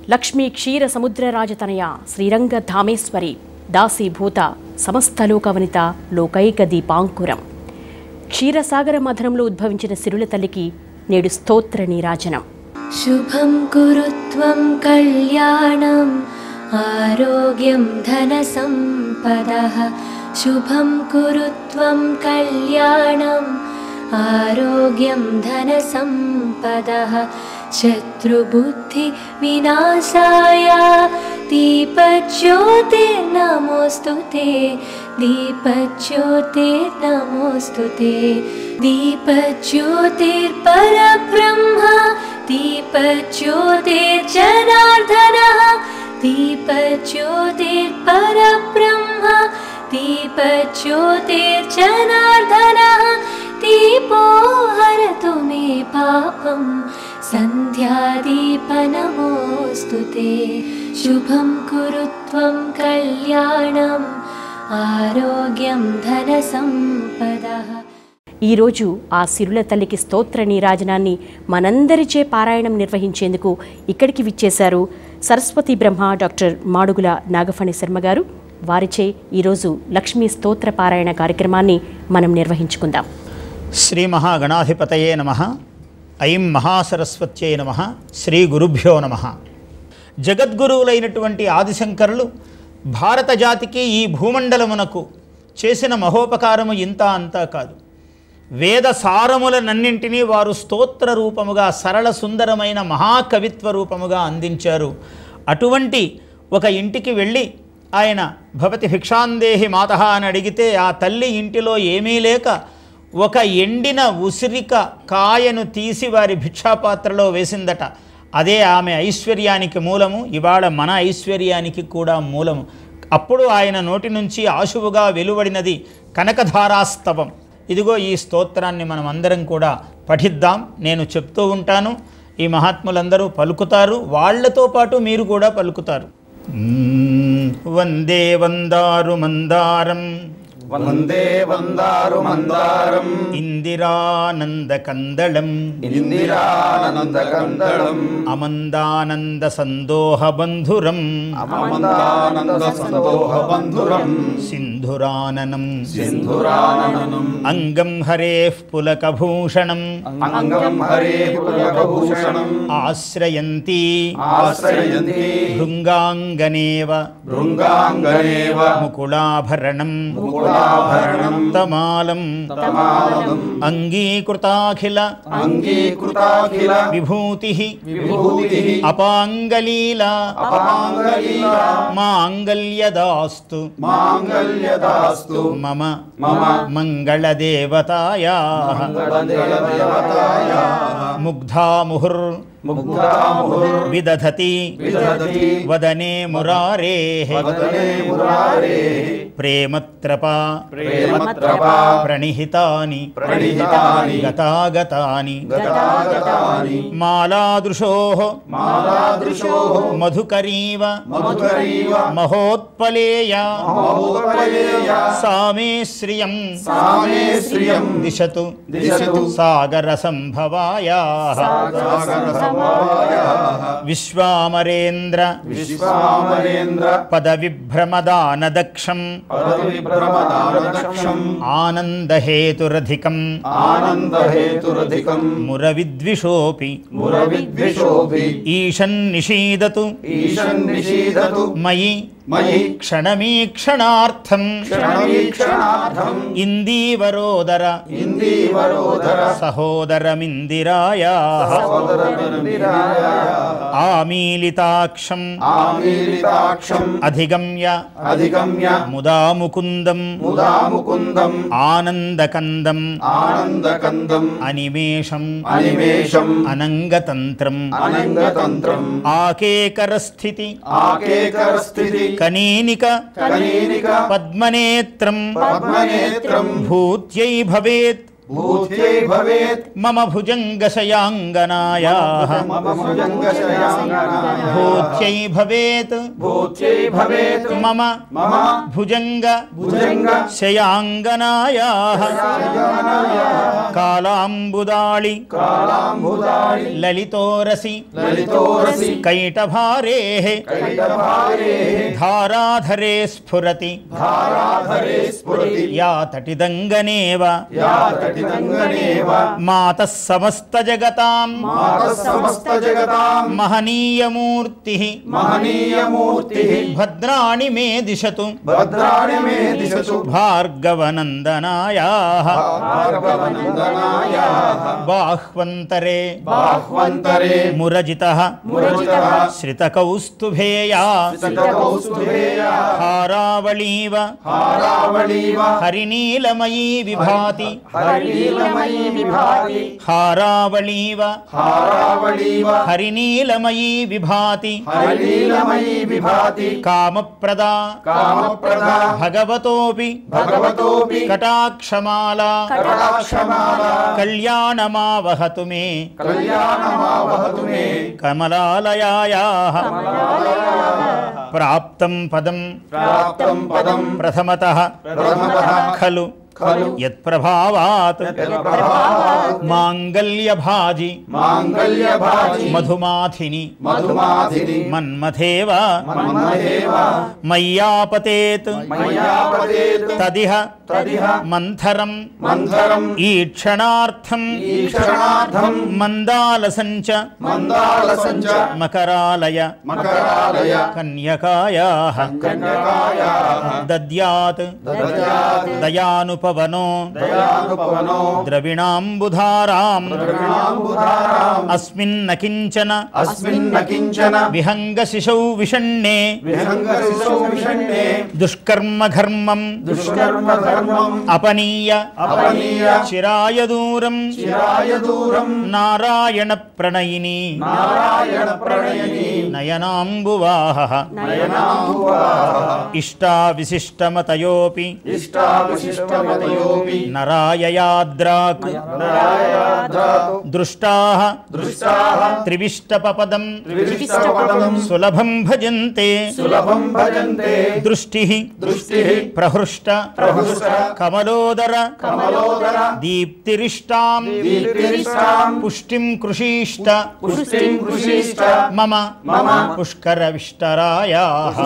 లక్ష్మీ క్షీర సముద్రరాజతనయ శ్రీరంగ ధామేశ్వరి దాసీభూత సమస్తలోకవనిత లోకైక దీపాంకురం క్షీరసాగర మధనంలో ఉద్భవించిన సిరుల తల్లికి నేడు స్తోత్ర నీరాజనం शुभं कुरु त्वं कल्याणम् आरोग्यं धनसम्पदः शुभं कुरु त्वं कल्याणम् आरोग्यं धनसम्पदः शत्रुबुद्धिविनाशाय दीपज्योतिर्नमोऽस्तु ते दीपज्योतिर्नमोऽस्तु ते दीपज्योतिर्परब्रह्म दीपज्योतिर्जनार्दनः दीपज्योतिर्परब्रह्म दीपज्योतिर्जनार्दनः दीपो हरतु मे पापं सन्ध्यादीपनमोऽस्तु ते शुभं कुरु त्वं कल्याणम् आरोग्यं धनसम्पदः ఈరోజు ఆ సిరుల తల్లికి స్తోత్ర నీరాజనాన్ని మనందరిచే పారాయణం నిర్వహించేందుకు ఇక్కడికి విచ్చేశారు సరస్వతి బ్రహ్మ డాక్టర్ మాడుగుల నాగఫణి శర్మ గారు వారిచే ఈరోజు లక్ష్మీ స్తోత్ర పారాయణ కార్యక్రమాన్ని మనం నిర్వహించుకుందాం శ్రీ మహాగణాధిపతయే నమ ఐం మహాసరస్వత్యై నమ శ్రీ గురుభ్యో నమ జగద్గురువులైనటువంటి ఆదిశంకరులు భారత జాతికి ఈ భూమండలమునకు చేసిన మహోపకారము ఇంత అంతా కాదు వేద సారములనన్నింటినీ వారు స్తోత్ర రూపముగా సరళ సుందరమైన మహాకవిత్వ రూపముగా అందించారు అటువంటి ఒక ఇంటికి వెళ్ళి ఆయన భవతి భిక్షాందేహి మాత అని అడిగితే ఆ తల్లి ఇంటిలో ఏమీ లేక ఒక ఎండిన ఉసిరిక కాయను తీసి వారి భిక్షాపాత్రలో వేసిందట అదే ఆమె ఐశ్వర్యానికి మూలము ఇవాళ మన ఐశ్వర్యానికి కూడా మూలము అప్పుడు ఆయన నోటి నుంచి ఆశువుగా వెలువడినది కనకధారాస్తవం ఇదిగో ఈ స్తోత్రాన్ని మనం అందరం కూడా పఠిద్దాం నేను చెప్తూ ఉంటాను ఈ మహాత్ములందరూ పలుకుతారు వాళ్ళతో పాటు మీరు కూడా పలుకుతారు మ్మ్. వందే వందారు మందారం వందే వందారు మందారం ఇందిరానంద కందళం ఇందిరానంద కందళం అమందానంద సందోహ బంధురం అమందానంద సందోహ బంధురం సింధురాననం సింధురాననం అంగం హరే పులకభూషణం అంగం హరే పులకభూషణం ఆశ్రయంతి ఆశ్రయంతి భృంగాంగనేవ భృంగాంగనేవ ముకుళాభరణం ముకుళాభరణం తమాలం తమాలం అంగీకృతాఖిల అంగీకృతాఖిల విభూతి విభూతి అపాంగలీల అపాంగలీల మాంగల్యదాస్తు మాంగల్యదాస్తు మమ మమ మంగళదేవతాయా మంగళదేవతాయా ముగ్ధాముహుర్ ముగ్ధాముహుర్ విదధతి విదధతి వదనే మురారే వదనే మురారే ప్రేమత్రపా ప్రేమత్రపా ప్రణిహితాని ప్రణిహితాని గతాగతాని గతాగతాని మాలాదృశో మాలాదృశోః మధుకరీవ మధుకరీవ మహోత్పలేయ మహోపయేయ సామే శ్రియం సామే శ్రియం దిశతు దిశతు సాగర సంభవాయా విశ్వామరేంద్ర విశ్వామరేంద్ర పదవిభ్రమదానదక్షం పదవిభ్రమదానదక్షం ఆనందహేతురధికం ఆనందహేతురధికం మురవిద్విషోపి మురవిద్విషోభి ఈషన్నిషీదతు ఈశన్ నిషీదతు మయి మయి క్షణమీక్షణార్థం క్షణవీక్షణార్థం ఇందీవరోదర ఇందీవరోధర సహోదరమిందిరాయా సహోదరమిందిరాయ ఆమీలితాక్షం ఆమీలితాక్షం అధిగమ్య అధిగమ్య ముదాముకుందం ముదాముకుందం ఆనందకందం ఆనందకందం అనిమేషం అనిమేషం అనంగతంత్రం అనంగతంత్రం ఆకేకరస్థితి ఆకేకరస్థితి కనీనిక కనీనిక పద్మనేత్రం పద్మనేత్రం భూత్యై భవేత్ भूत्यै भवेत् मम भुजङ्गशयाङ्गनायाः मम भुजङ्गशयाङ्गनाय भूत्यै भवेत् भूत्यै भवेत् मम मम भुजङ्ग भुजङ्ग शयाङ्गनायाः कालाम्बुदाळि कालाम्बुदारि ललितोरसि ललितोरसि कैटभारेः कैटभारेः धाराधरे स्फुरति धाराधरे स्फुरति या तटिदङ्गनेव या तटिदङ्गनेव मातः समस्तजगतां मातः समस्तजगतां महनीयमूर्तिः महनीयमूर्तिः भद्राणि मे दिशतु भद्राणि मे दिशतु भार्गवनन्दनायाः भार्गवनन्दनायाः बाह्वन्तरे बाह्वन्तरे मुरजितः मुरजितः श्रितकौस्तुभेया श्रितकौस्तुभेया हारावळीव हारावळीव हरिनीलमयी विभाति हरिनीलमयी विभाति हारावळीव हारावळीव हरिनीलमयी विभाति हरिनीलमयी विभाति कामप्रदा कामप्रदा भगवतोऽपि भगवतोऽपि कटाक्षमाला कटाक्षमाला कल्याणमावहतु मे कल्याणमावहतु मे कमलालयायाः प्राप्तं पदं प्राप्तं पदं प्रथमतः प्रथमतः खलु खलु यत्प्रभावात् यत्प्रभावात् माङ्गल्यभाजि माङ्गल्यभाजि मधुमाथिनि मधुमाधिनि मन्मथेव मन्महेव मय्यापतेत् मय्यापतेत् तदिह तदिह मन्थरम् मन्थरम् ईक्षणार्थम् ईक्षणार्थं मन्दालसञ्च मन्दालसञ्च मकरालय मकरालय कन्यकायाः कन्यकायाः दद्यात् दद्यात् दयानुपवनो दयानुपवनो द्रविणाम्बुधाराम् द्रविणाम्बुधाराम् अस्मिन्न किञ्चन अस्मिन्न किञ्चन विहङ्गशिशौ विषण्णे विहङ्गशिशौ विषण्णे दुष्कर्म घर्मम् दुष्कर्म धर्मम् अपनीय अपनीय चिराय दूरम् चिराय दूरम् नारायणप्रणयिनी नारायणप्रणयिनी नयनाम्बुवाहः नयनाम्बुवाः इष्टाविशिष्टमतयोऽपि इष्टाविशिष्टमतयोऽपि नराययाद्राक् नरायाद्रातु दृष्टाः दृष्टाः त्रिविष्टपपदम् त्रिविष्टपदम् सुलभं भजन्ते सुलभं भजन्ते दृष्टिः दृष्टिः प्रहृष्ट प्रहृष्ट कमलोदर कमलोदर दीप्तिरिष्टाम् दीप्तिरिष्टाम् पुष्टिं कृषीष्ट पुष्टिं कृषीष्ट मम मम पुष्करविष्टरायाः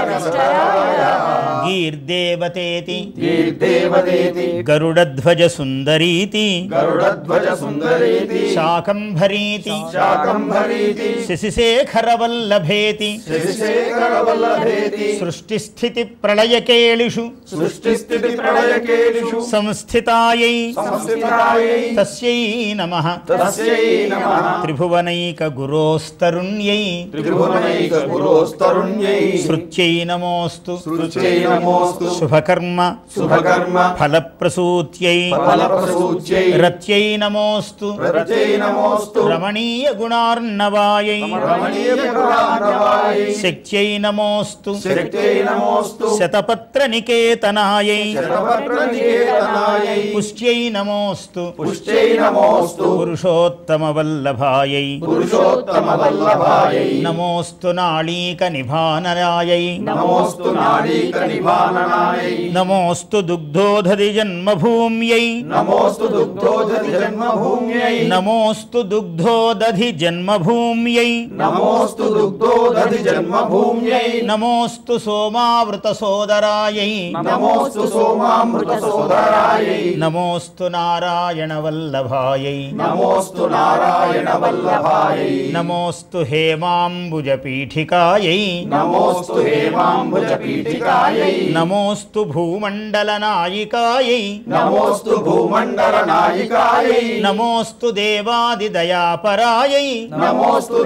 गीर्देवतेति गीर्देवदेति गरुडध्वजसुन्दरीति गरुडध्वजसुन्दरीति शाकम्भरीति शाकम्भरीति शशिशेखरवल्लभेति शशिशेखरवल्लभेति सृष्टिस्थितिप्रलयकेलिषु सृष्टिस्थितिप्रलयकेलिषु संस्थितायै संस्थितायै तस्यै नमः तस्यै नमः त्रिभुवनैकगुरोस्तरुण्यै त्रिभुवनैकगुरोस्तरुण्यै श्रुत्यै नमोऽस्तु श्रुत्यै नमोऽस्तु शुभकर्म शुभकर्म फलप्रसूत्यै फलप्रसूच्यै रत्यै नमोऽस्तु रचै नमोऽस्तु रमणीयगुणार्णवायै रमणीयगुणार्णवायै शक्त्यै नमोऽस्तु शक्त्यै नमोऽस्तु शतपत्रनिकेतनायै शतपत्रनिकेतनायै पुष्ट्यै नमोऽस्तु पुष्ट्यै नमोऽस्तु पुरुषोत्तमवल्लभायै पुरुषोत्तमवल्लभायै नमोऽस्तु नाळीकनिभानरायै नमोऽस्तु नाडीकनिभाननायै नमोऽस्तु दुग्धोदधिजन्मभूम्यै नमोऽस्तु दुग्धोदधि जन्मभूम्यै नमोऽस्तु दुग्धोदधिजन्मभूम्यै नमोऽस्तु दुग्धोदधि जन्मभूम्यै नमोऽस्तु सोमावृतसोदरायै नमोऽस्तु सोमामृतसोदरायै नमोऽस्तु नारायणवल्लभायै नमोऽस्तु नारायणवल्लभायै नमोऽस्तु हेमाम्बुजपीठिकायै नमोऽस्तु हेमाम्बुजपीठिकायै नमोऽस्तु भूमण्डलनायिकायै नमोऽस्तु भूमण्डलनायिकायै नमोऽस्तु देवादिदयापरायै नमोऽस्तु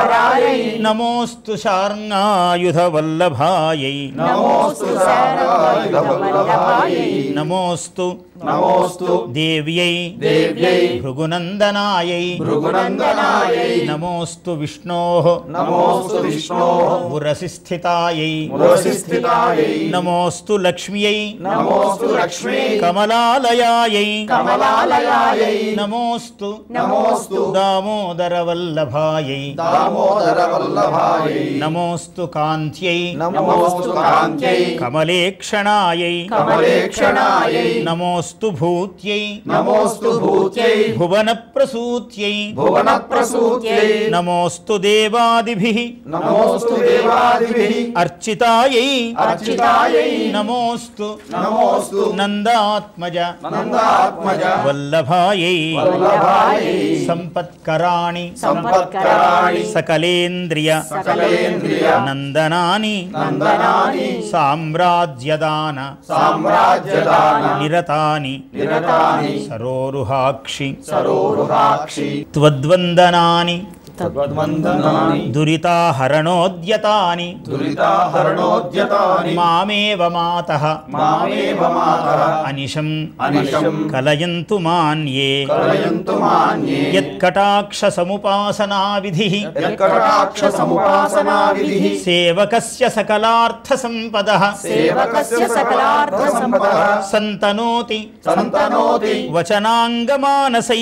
देवादिदयापरायै नमोऽस्तु शार्ङ्गायुधवल्लभायै नमोऽस्तु साराय వల్లభాయై నమోస్తు నమోస్తు దేవ్యై దేవ్యై భృగునందనాయై భృగునందనాయై నమోస్తు విష్ణో నమోస్తు విష్ణోః పురసి స్థితాయై పురసి స్థితాయై నమోస్తు లక్ష్మ్యై నమోస్తు లక్ష్మీ కమలాలయాయై కమలాలయాయై నమోస్తు నమోస్తు దామోదర వల్లభాయై దామోదర వల్లభాయై నమోస్తు కాంత్యై నమోస్తు కాంత్యై కమలేక్షణాయై కమలేక్షణాయై నమోస్తు భూత్యై నమోస్తు భూత్యై భువన ప్రసూత్యై భువన ప్రసూత్యై నమోస్తు దేవాదిభిః నమోస్తు దేవాదిభిః అర్చితాయై అర్చితాయై నమోస్తు నమోస్తు నందాత్మజ నందాత్మజ వల్లభాయై వల్లభాయై సంపత్కరాణి సంపత్కరాణి సకలేంద్రియ సకలేంద్రియ నందనాని నందనాని సామ్రాజ్యదాన సామ్రాజ్యదాన నిరతాని నిరతాని సరోరుహాక్షి సరోరుహాక్షి త్వద్వందనాని తద్వందనాని దురితాహరణోద్యతాని దురితాహరణోద్యతాని మామేవ మాతః మామేవ మాతః అనిశం అనిశం కలయంతు మాన్యే కలయంతు మాన్యే యత్కటాక్ష సముపాసనా విధి యత్కటాక్ష సముపాసనా విధిః సేవకస్య సకలార్థ సంపద సేవకస్య సకలార్థ సంపదః సంతనోతి సంతనోతి వచనాంగమానసై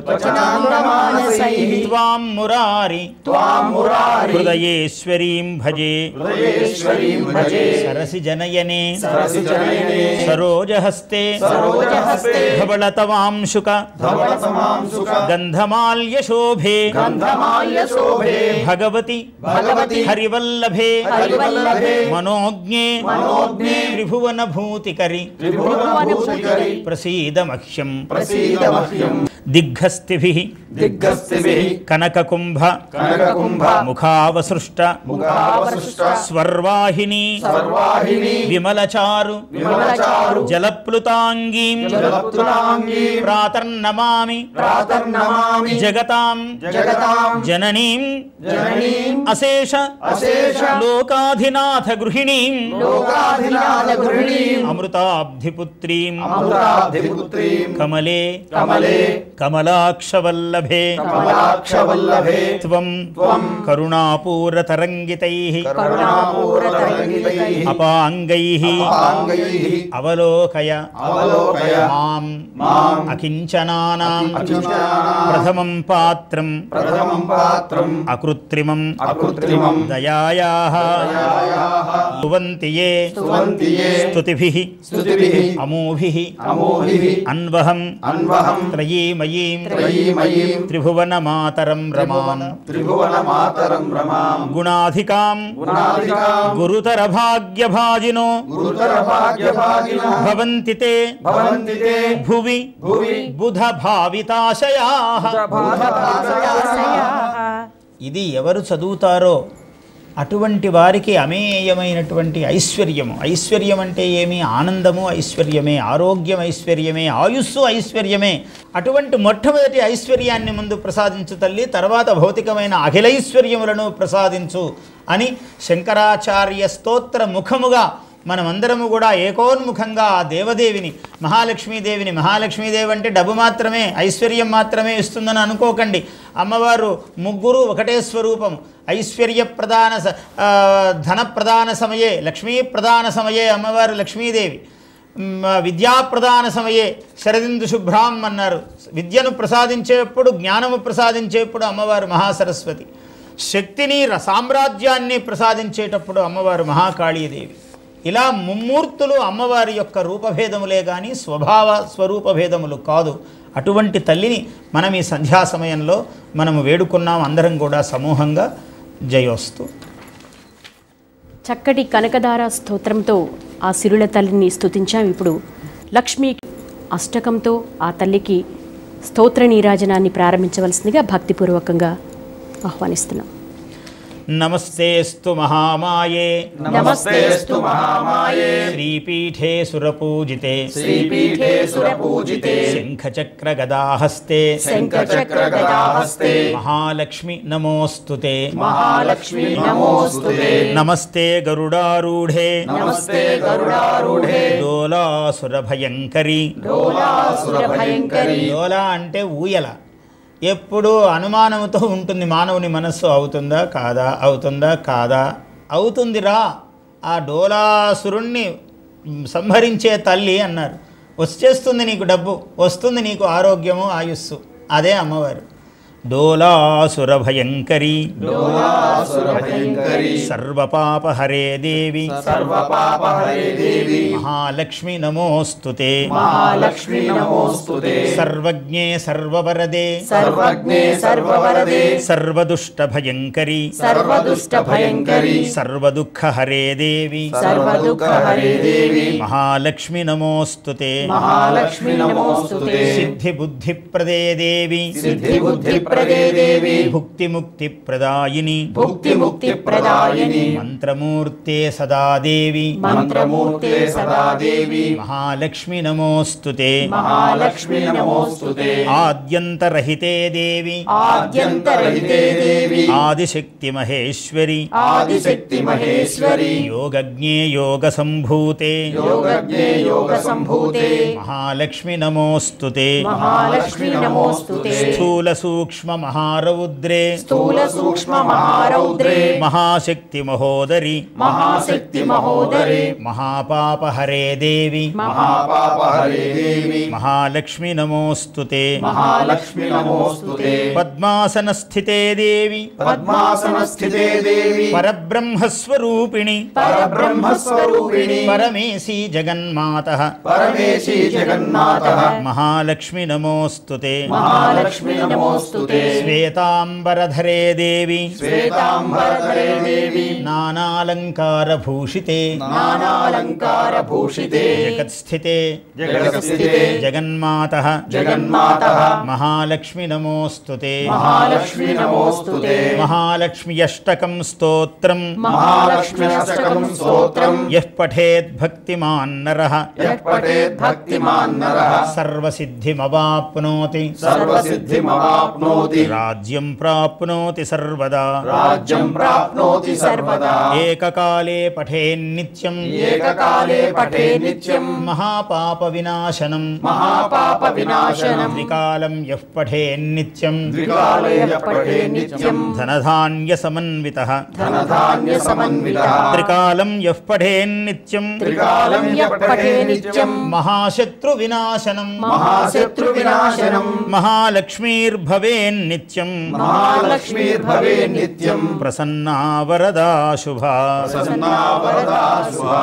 వచనాంగమానసైః త్వాం మురారి త్వాం మురారి హృదయేశ్వరీం భజే హృదయేశ్వరీం భజే సరసి జనయనే సరసి జనయనే సరోజహస్తే సరోజహస్తే ధవళతవాంశుక ధవళ సమాంసుక గంధమాల్యశోభే గంధమాల్యశోభే భగవతి భగవతి హరివల్లభే హరివల్లభే మనోజ్ఞే మనోజ్ఞే త్రిభువన భూతికరి త్రిభువనభూషికరి ప్రసీద మహ్యం ప్రసీద మహ్యం దిగ్గస్థిభిః దిగ్గస్థిభిః కనకకుంభ కనకకుంభ ముఖావసృష్ట ముఖావసృష్ట స్వర్వాహిని సర్వాహిని విమలచారు విమలచారు జలప్లుతాంగీం జలప్తులాంగీ ప్రాతర్నమామి ప్రాతర్నమామి జగతాం జగతాం జననీం జననీం అశేష అశేష లోకాధినాథ గృహిణీం లోకాధినాథ గృహిణీం అమృతాబ్ధిపుత్రీం అమృతాబ్ధిపుత్రీం కమలే కమలే కమలాక్షవల్లభే కమలాక్షవల్లభే త్వం త్వం కరుణాపూరతరంగితైః కరుణాపూరతరంగితైః అపాంగైః అపాంగైః అవలోకయ అవలోకయ మాం మాం అకించనానాం అకించనానాం ప్రథమం పాత్రం ప్రథమం పాత్రం అకృత్రిమం అకృత్రిమం దయాయాః స్తువంతి ఏ స్తువంతి ఏ స్తుతిభిః స్తుతిభిః అమోభిః అమోభిః అన్వహం అన్వహం త్రయీమయీం త్రయీమయీం త్రిభువనమాతరం రమాం త్రిభువన మాతరం రమాం గుణాధికాం గుణాధికాం గురుతర భాగ్యభాజినో గురుతర భాగ్యభాగినో భవంతి తే భవంతి తే భువి భువి బుధ భావితాశయాః ఇది ఎవరు చదువుతారో అటువంటి వారికి అమేయమైనటువంటి ఐశ్వర్యము ఐశ్వర్యం అంటే ఏమి ఆనందము ఐశ్వర్యమే ఆరోగ్యం ఐశ్వర్యమే ఆయుస్సు ఐశ్వర్యమే అటువంటి మొట్టమొదటి ఐశ్వర్యాన్ని ముందు ప్రసాదించు తల్లి తర్వాత భౌతికమైన అఖిలైశ్వర్యములను ప్రసాదించు అని శంకరాచార్య స్తోత్ర ముఖముగా మనమందరము కూడా ఏకోన్ముఖంగా ఆ దేవదేవిని మహాలక్ష్మీదేవిని మహాలక్ష్మీదేవి అంటే డబ్బు మాత్రమే ఐశ్వర్యం మాత్రమే ఇస్తుందని అనుకోకండి అమ్మవారు ముగ్గురు ఒకటే స్వరూపం ఐశ్వర్య ప్రధాన స- ఆ, ధన ప్రధాన సమయే లక్ష్మీ ప్రధాన సమయే అమ్మవారు లక్ష్మీదేవి మ్, విద్యాప్రదాన సమయే శరదిందు శుభ్రాం అన్నారు విద్యను ప్రసాదించేప్పుడు జ్ఞానము ప్రసాదించేప్పుడు అమ్మవారు మహాసరస్వతి శక్తిని ర- సామ్రాజ్యాన్ని ప్రసాదించేటప్పుడు అమ్మవారు మహాకాళీదేవి ఇలా ముమ్మూర్తులు అమ్మవారి యొక్క రూపభేదములే కానీ స్వభావ స్వరూప భేదములు కాదు అటువంటి తల్లిని మనం ఈ సంధ్యా సమయంలో మనము వేడుకున్నాం అందరం కూడా సమూహంగా జయోస్తు చక్కటి కనకదార స్తోత్రంతో ఆ సిరుల తల్లిని స్తుతించాం ఇప్పుడు లక్ష్మీ అష్టకంతో ఆ తల్లికి స్తోత్ర నీరాజనాన్ని ప్రారంభించవలసిందిగా భక్తిపూర్వకంగా ఆహ్వానిస్తున్నాం నమస్తేస్తు మహామాయే నమస్తేస్తు మహామాయే శ్రీపీఠే సురపూజితే శ్రీపీఠే సురపూజితే శంఖచక్ర గదాహస్తే శంఖచక్రగదాహస్తే మహాలక్ష్మి నమోస్తుతే మహాలక్ష్మీ నమోస్తుతే నమస్తే గరుడారూఢే నమస్తే గరుడారూఢే డోలాసుర భయంకరి డోలాసుర భయంకరి డోలా అంటే ఊయల ఎప్పుడూ అనుమానంతో ఉంటుంది మానవుని మనస్సు అవుతుందా కాదా అవుతుందా కాదా అవుతుందిరా ఆ డోలాసురుణ్ణి సంహరించే తల్లి అన్నారు వచ్చేస్తుంది నీకు డబ్బు వస్తుంది నీకు ఆరోగ్యము ఆయుస్సు అదే అమ్మవారు డోలాసుర భయంకరి డోలాసుర భయంకరి సర్వపాపహరే దేవి సర్వపాపహరే దేవి మహాలక్ష్మి నమోస్తుతే మహాలక్ష్మీ నమోస్తుతే సర్వజ్ఞే సర్వవరదే సర్వజ్ఞే సర్వవరదే సర్వదుష్టభయంకరి సర్వదుష్టభయంకరి సర్వదుఃఖహరే దేవి సర్వదుఃఖహరే దేవి మహాలక్ష్మి నమోస్తుతే మహాలక్ష్మీ నమోస్తుతే సిద్ధిబుద్ధిప్రదే దేవి సిద్ధిబుద్ధిప్రదే దేవి భుక్తిముక్తిప్రదాయిని భుక్తిముక్తిప్రదాయిని మంత్రమూర్తే సదా దేవి మంత్రమూర్తే సదా దేవి మహాలక్ష్మి నమోస్తుతే మహాలక్ష్మీ నమోస్తుతే ఆద్యంతరహితే దేవి ఆద్యంతరహితే దేవి ఆదిశక్తి మహేశ్వరి ఆదిశక్తి మహేశ్వరి యోగజ్ఞే యోగ సంభూతే యోగజ్ఞే యోగ సంభూతే మహాలక్ష్మి నమోస్తుతే మహాలక్ష్మీ నమోస్తుతే స్థూల సూక్ష్మ మహారౌద్రే స్థూల సూక్ష్మ మహారౌద్రే మహాశక్తి మహోదరి మహాశక్తి మహోదరి మహాపాపహరే దేవి మహాపాపహరే దేవి మహాలక్ష్మి నమోస్తుతే మహాలక్ష్మి నమోస్తుతే పద్మాసన స్థితే దేవి పద్మాసన స్థితే దేవి పరబ్రహ్మస్వరూపిణి పరబ్రహ్మస్వరూపిణి పరమేశీ జగన్మాత పరమేశీ జగన్నాథ మహాలక్ష్మి నమోస్తుతే మహాలక్ష్మి నమోస్తుతే శ్వేతాంబరధరే దేవి శ్వేతాంబరధరే దేవి నానాలంకారభూషితే నానాలంకార భూషితే జగత్స్థితే జగత్స్థితే జగన్మాత జగన్మాత మహాలక్ష్మి నమోస్తుతే మహాలక్ష్మి నమోస్తుతే మహాలక్ష్మ్యష్టకం స్తోత్రం మహాలక్ష్మ్యష్టకం స్తోత్రం యః పఠేద్భక్తిమాన్ నరః యః పఠేత్ భక్తిమాన్ నరః సర్వసిద్ధిమవాప్నోతి సర్వసిద్ధిమవాప్నోతి రాజ్యం ప్రాప్నోతి సర్వదా రాజ్యం ప్రాప్నోతి సర్వదా ఏకకాలే పఠేన్నిత్యం ఏకకాలే పఠే నిత్యం మహాపాప వినాశనం మహాపాప వినాశనం త్రికాలం యః పఠేన్నిత్యం త్రికాలే యః పఠే నిత్యం ధనధాన్య సమన్విత ధనధాన్య సమన్విత త్రికాలం యః పఠేన్నిత్యం త్రికాలం యః పఠే నిత్యం మహాశత్రు వినాశనం మహాశత్రు వినాశనం మహాలక్ష్మీర్భవేన్నిత్యం మహాలక్ష్మీర్భవే నిత్యం ప్రసన్నా వరదా శుభా ప్రసన్నా వరదా శుభా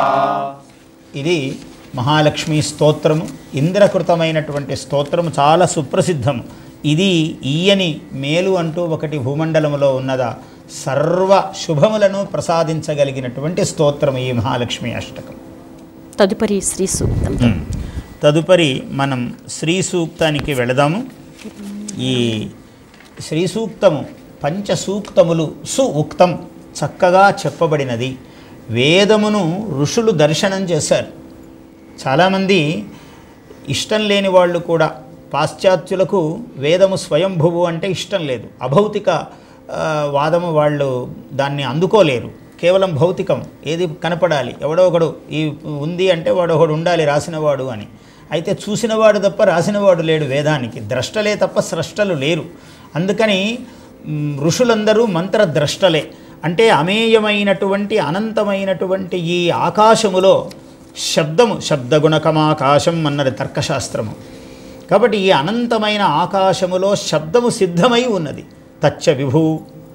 ఇది మహాలక్ష్మి స్తోత్రము ఇంద్రకృతమైనటువంటి స్తోత్రము చాలా సుప్రసిద్ధము ఇది ఈయని మేలు అంటూ ఒకటి భూమండలములో ఉన్నదా సర్వ శుభములను ప్రసాదించగలిగినటువంటి స్తోత్రము ఈ మహాలక్ష్మి అష్టకం తదుపరి శ్రీ సూక్తం ఉమ్. తదుపరి మనం శ్రీ సూక్తానికి వెళదాము ఈ శ్రీ సూక్తము పంచ సూక్తములు సు ఉక్తం చక్కగా చెప్పబడినది వేదమును ఋషులు దర్శనం చేశారు చాలామంది ఇష్టం లేని వాళ్ళు కూడా పాశ్చాత్యులకు వేదము స్వయంభువు అంటే ఇష్టం లేదు అభౌతిక ఆ, వాదము వాళ్ళు దాన్ని అందుకోలేరు కేవలం భౌతికం ఏది కనపడాలి ఎవడో ఒకడు ఈ ఉంది అంటే వాడు ఒకడు ఉండాలి రాసినవాడు అని అయితే చూసినవాడు తప్ప రాసినవాడు లేడు వేదానికి ద్రష్టలే తప్ప స్రష్టలు లేరు అందుకని మ్, ఋషులందరూ మంత్రద్రష్టలే అంటే అమేయమైనటువంటి అనంతమైనటువంటి ఈ ఆకాశములో శబ్దము శబ్దగుణకమాకాశం అన్నది తర్కశాస్త్రము కాబట్టి ఈ అనంతమైన ఆకాశములో శబ్దము సిద్ధమై ఉన్నది తచ్చ విభూ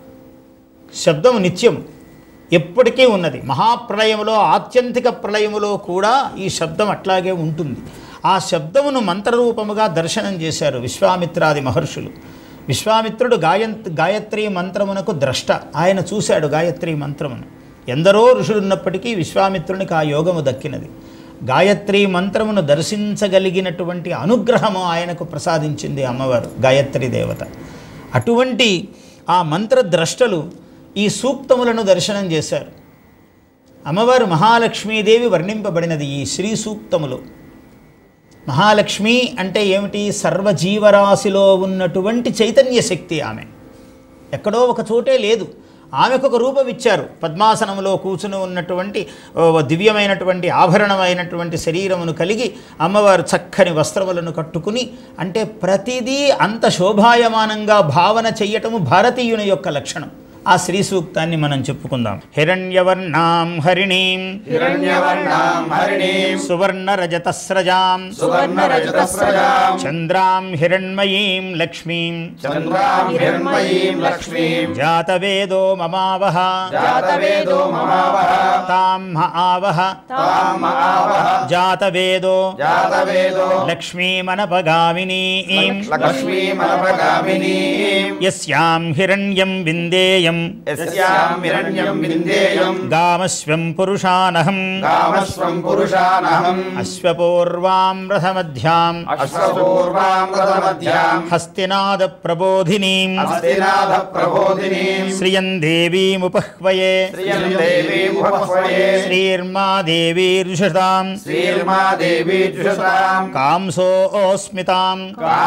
శబ్దము నిత్యము ఎప్పటికీ ఉన్నది మహాప్రళయములో ఆత్యంతిక ప్రళయములో కూడా ఈ శబ్దం అట్లాగే ఉంటుంది ఆ శబ్దమును మంత్రరూపముగా దర్శనం చేశారు విశ్వామిత్రాది మహర్షులు విశ్వామిత్రుడు గాయంత్ గాయత్రి మంత్రమునకు ద్రష్ట ఆయన చూశాడు గాయత్రి మంత్రమును ఎందరో ఋషులు ఉన్నప్పటికీ విశ్వామిత్రునికి ఆ యోగము దక్కినది గాయత్రి మంత్రమును దర్శించగలిగినటువంటి అనుగ్రహము ఆయనకు ప్రసాదించింది అమ్మవారు గాయత్రి దేవత అటువంటి ఆ మంత్రద్రష్టలు ఈ సూక్తములను దర్శనం చేశారు అమ్మవారు మహాలక్ష్మీదేవి వర్ణింపబడినది ఈ శ్రీ సూక్తములో మహాలక్ష్మి అంటే ఏమిటి సర్వజీవరాశిలో ఉన్నటువంటి చైతన్య శక్తి ఆమె ఎక్కడో ఒక చోటే లేదు ఆమెకు ఒక రూపం ఇచ్చారు పద్మాసనంలో కూర్చుని ఉన్నటువంటి ఓ దివ్యమైనటువంటి ఆభరణమైనటువంటి శరీరమును కలిగి అమ్మవారు చక్కని వస్త్రములను కట్టుకుని అంటే ప్రతిదీ అంత శోభాయమానంగా భావన చెయ్యటము భారతీయుని యొక్క లక్షణం ఆ శ్రీ సూక్తాన్ని మనం చెప్పుకుందాం హిరణ్యవర్ణాం హరిణీం హిరణ్యవర్ణాం హరిణీం సువర్ణ రజతస్రజాం సువర్ణరజతస్రజాం చంద్రాం హిరణ్మయీం లక్ష్మీం చంద్రాం హిరణ్మయీం లక్ష్మీం జాతవేదో మమావహ జాతవేదో మమావహ తాం మ ఆవహ తాం ఆవహ జాతవేదో జాతవేదో లక్ష్మీమనపగామినీం లక్ష్మీమనపగామినీం యస్యాం హిరణ్యం విందేయం యస్యాం హిరణ్యం విందేయం గామస్వం పురుషానహం కామస్వం పురుషానహం అశ్వపూర్వాం రథమధ్యాం అశ్వపూర్వాం రథమధ్యాం హస్తినాద ప్రబోధినీం హస్తినాథ ప్రబోధినీం శ్రియం దేవీముపహ్వయే శ్రియం దేవీముపహ్వయే శ్రీర్మా దేవీర్షతాం శ్రీర్మా దేవీ జుషతాం కాంసోస్మితాం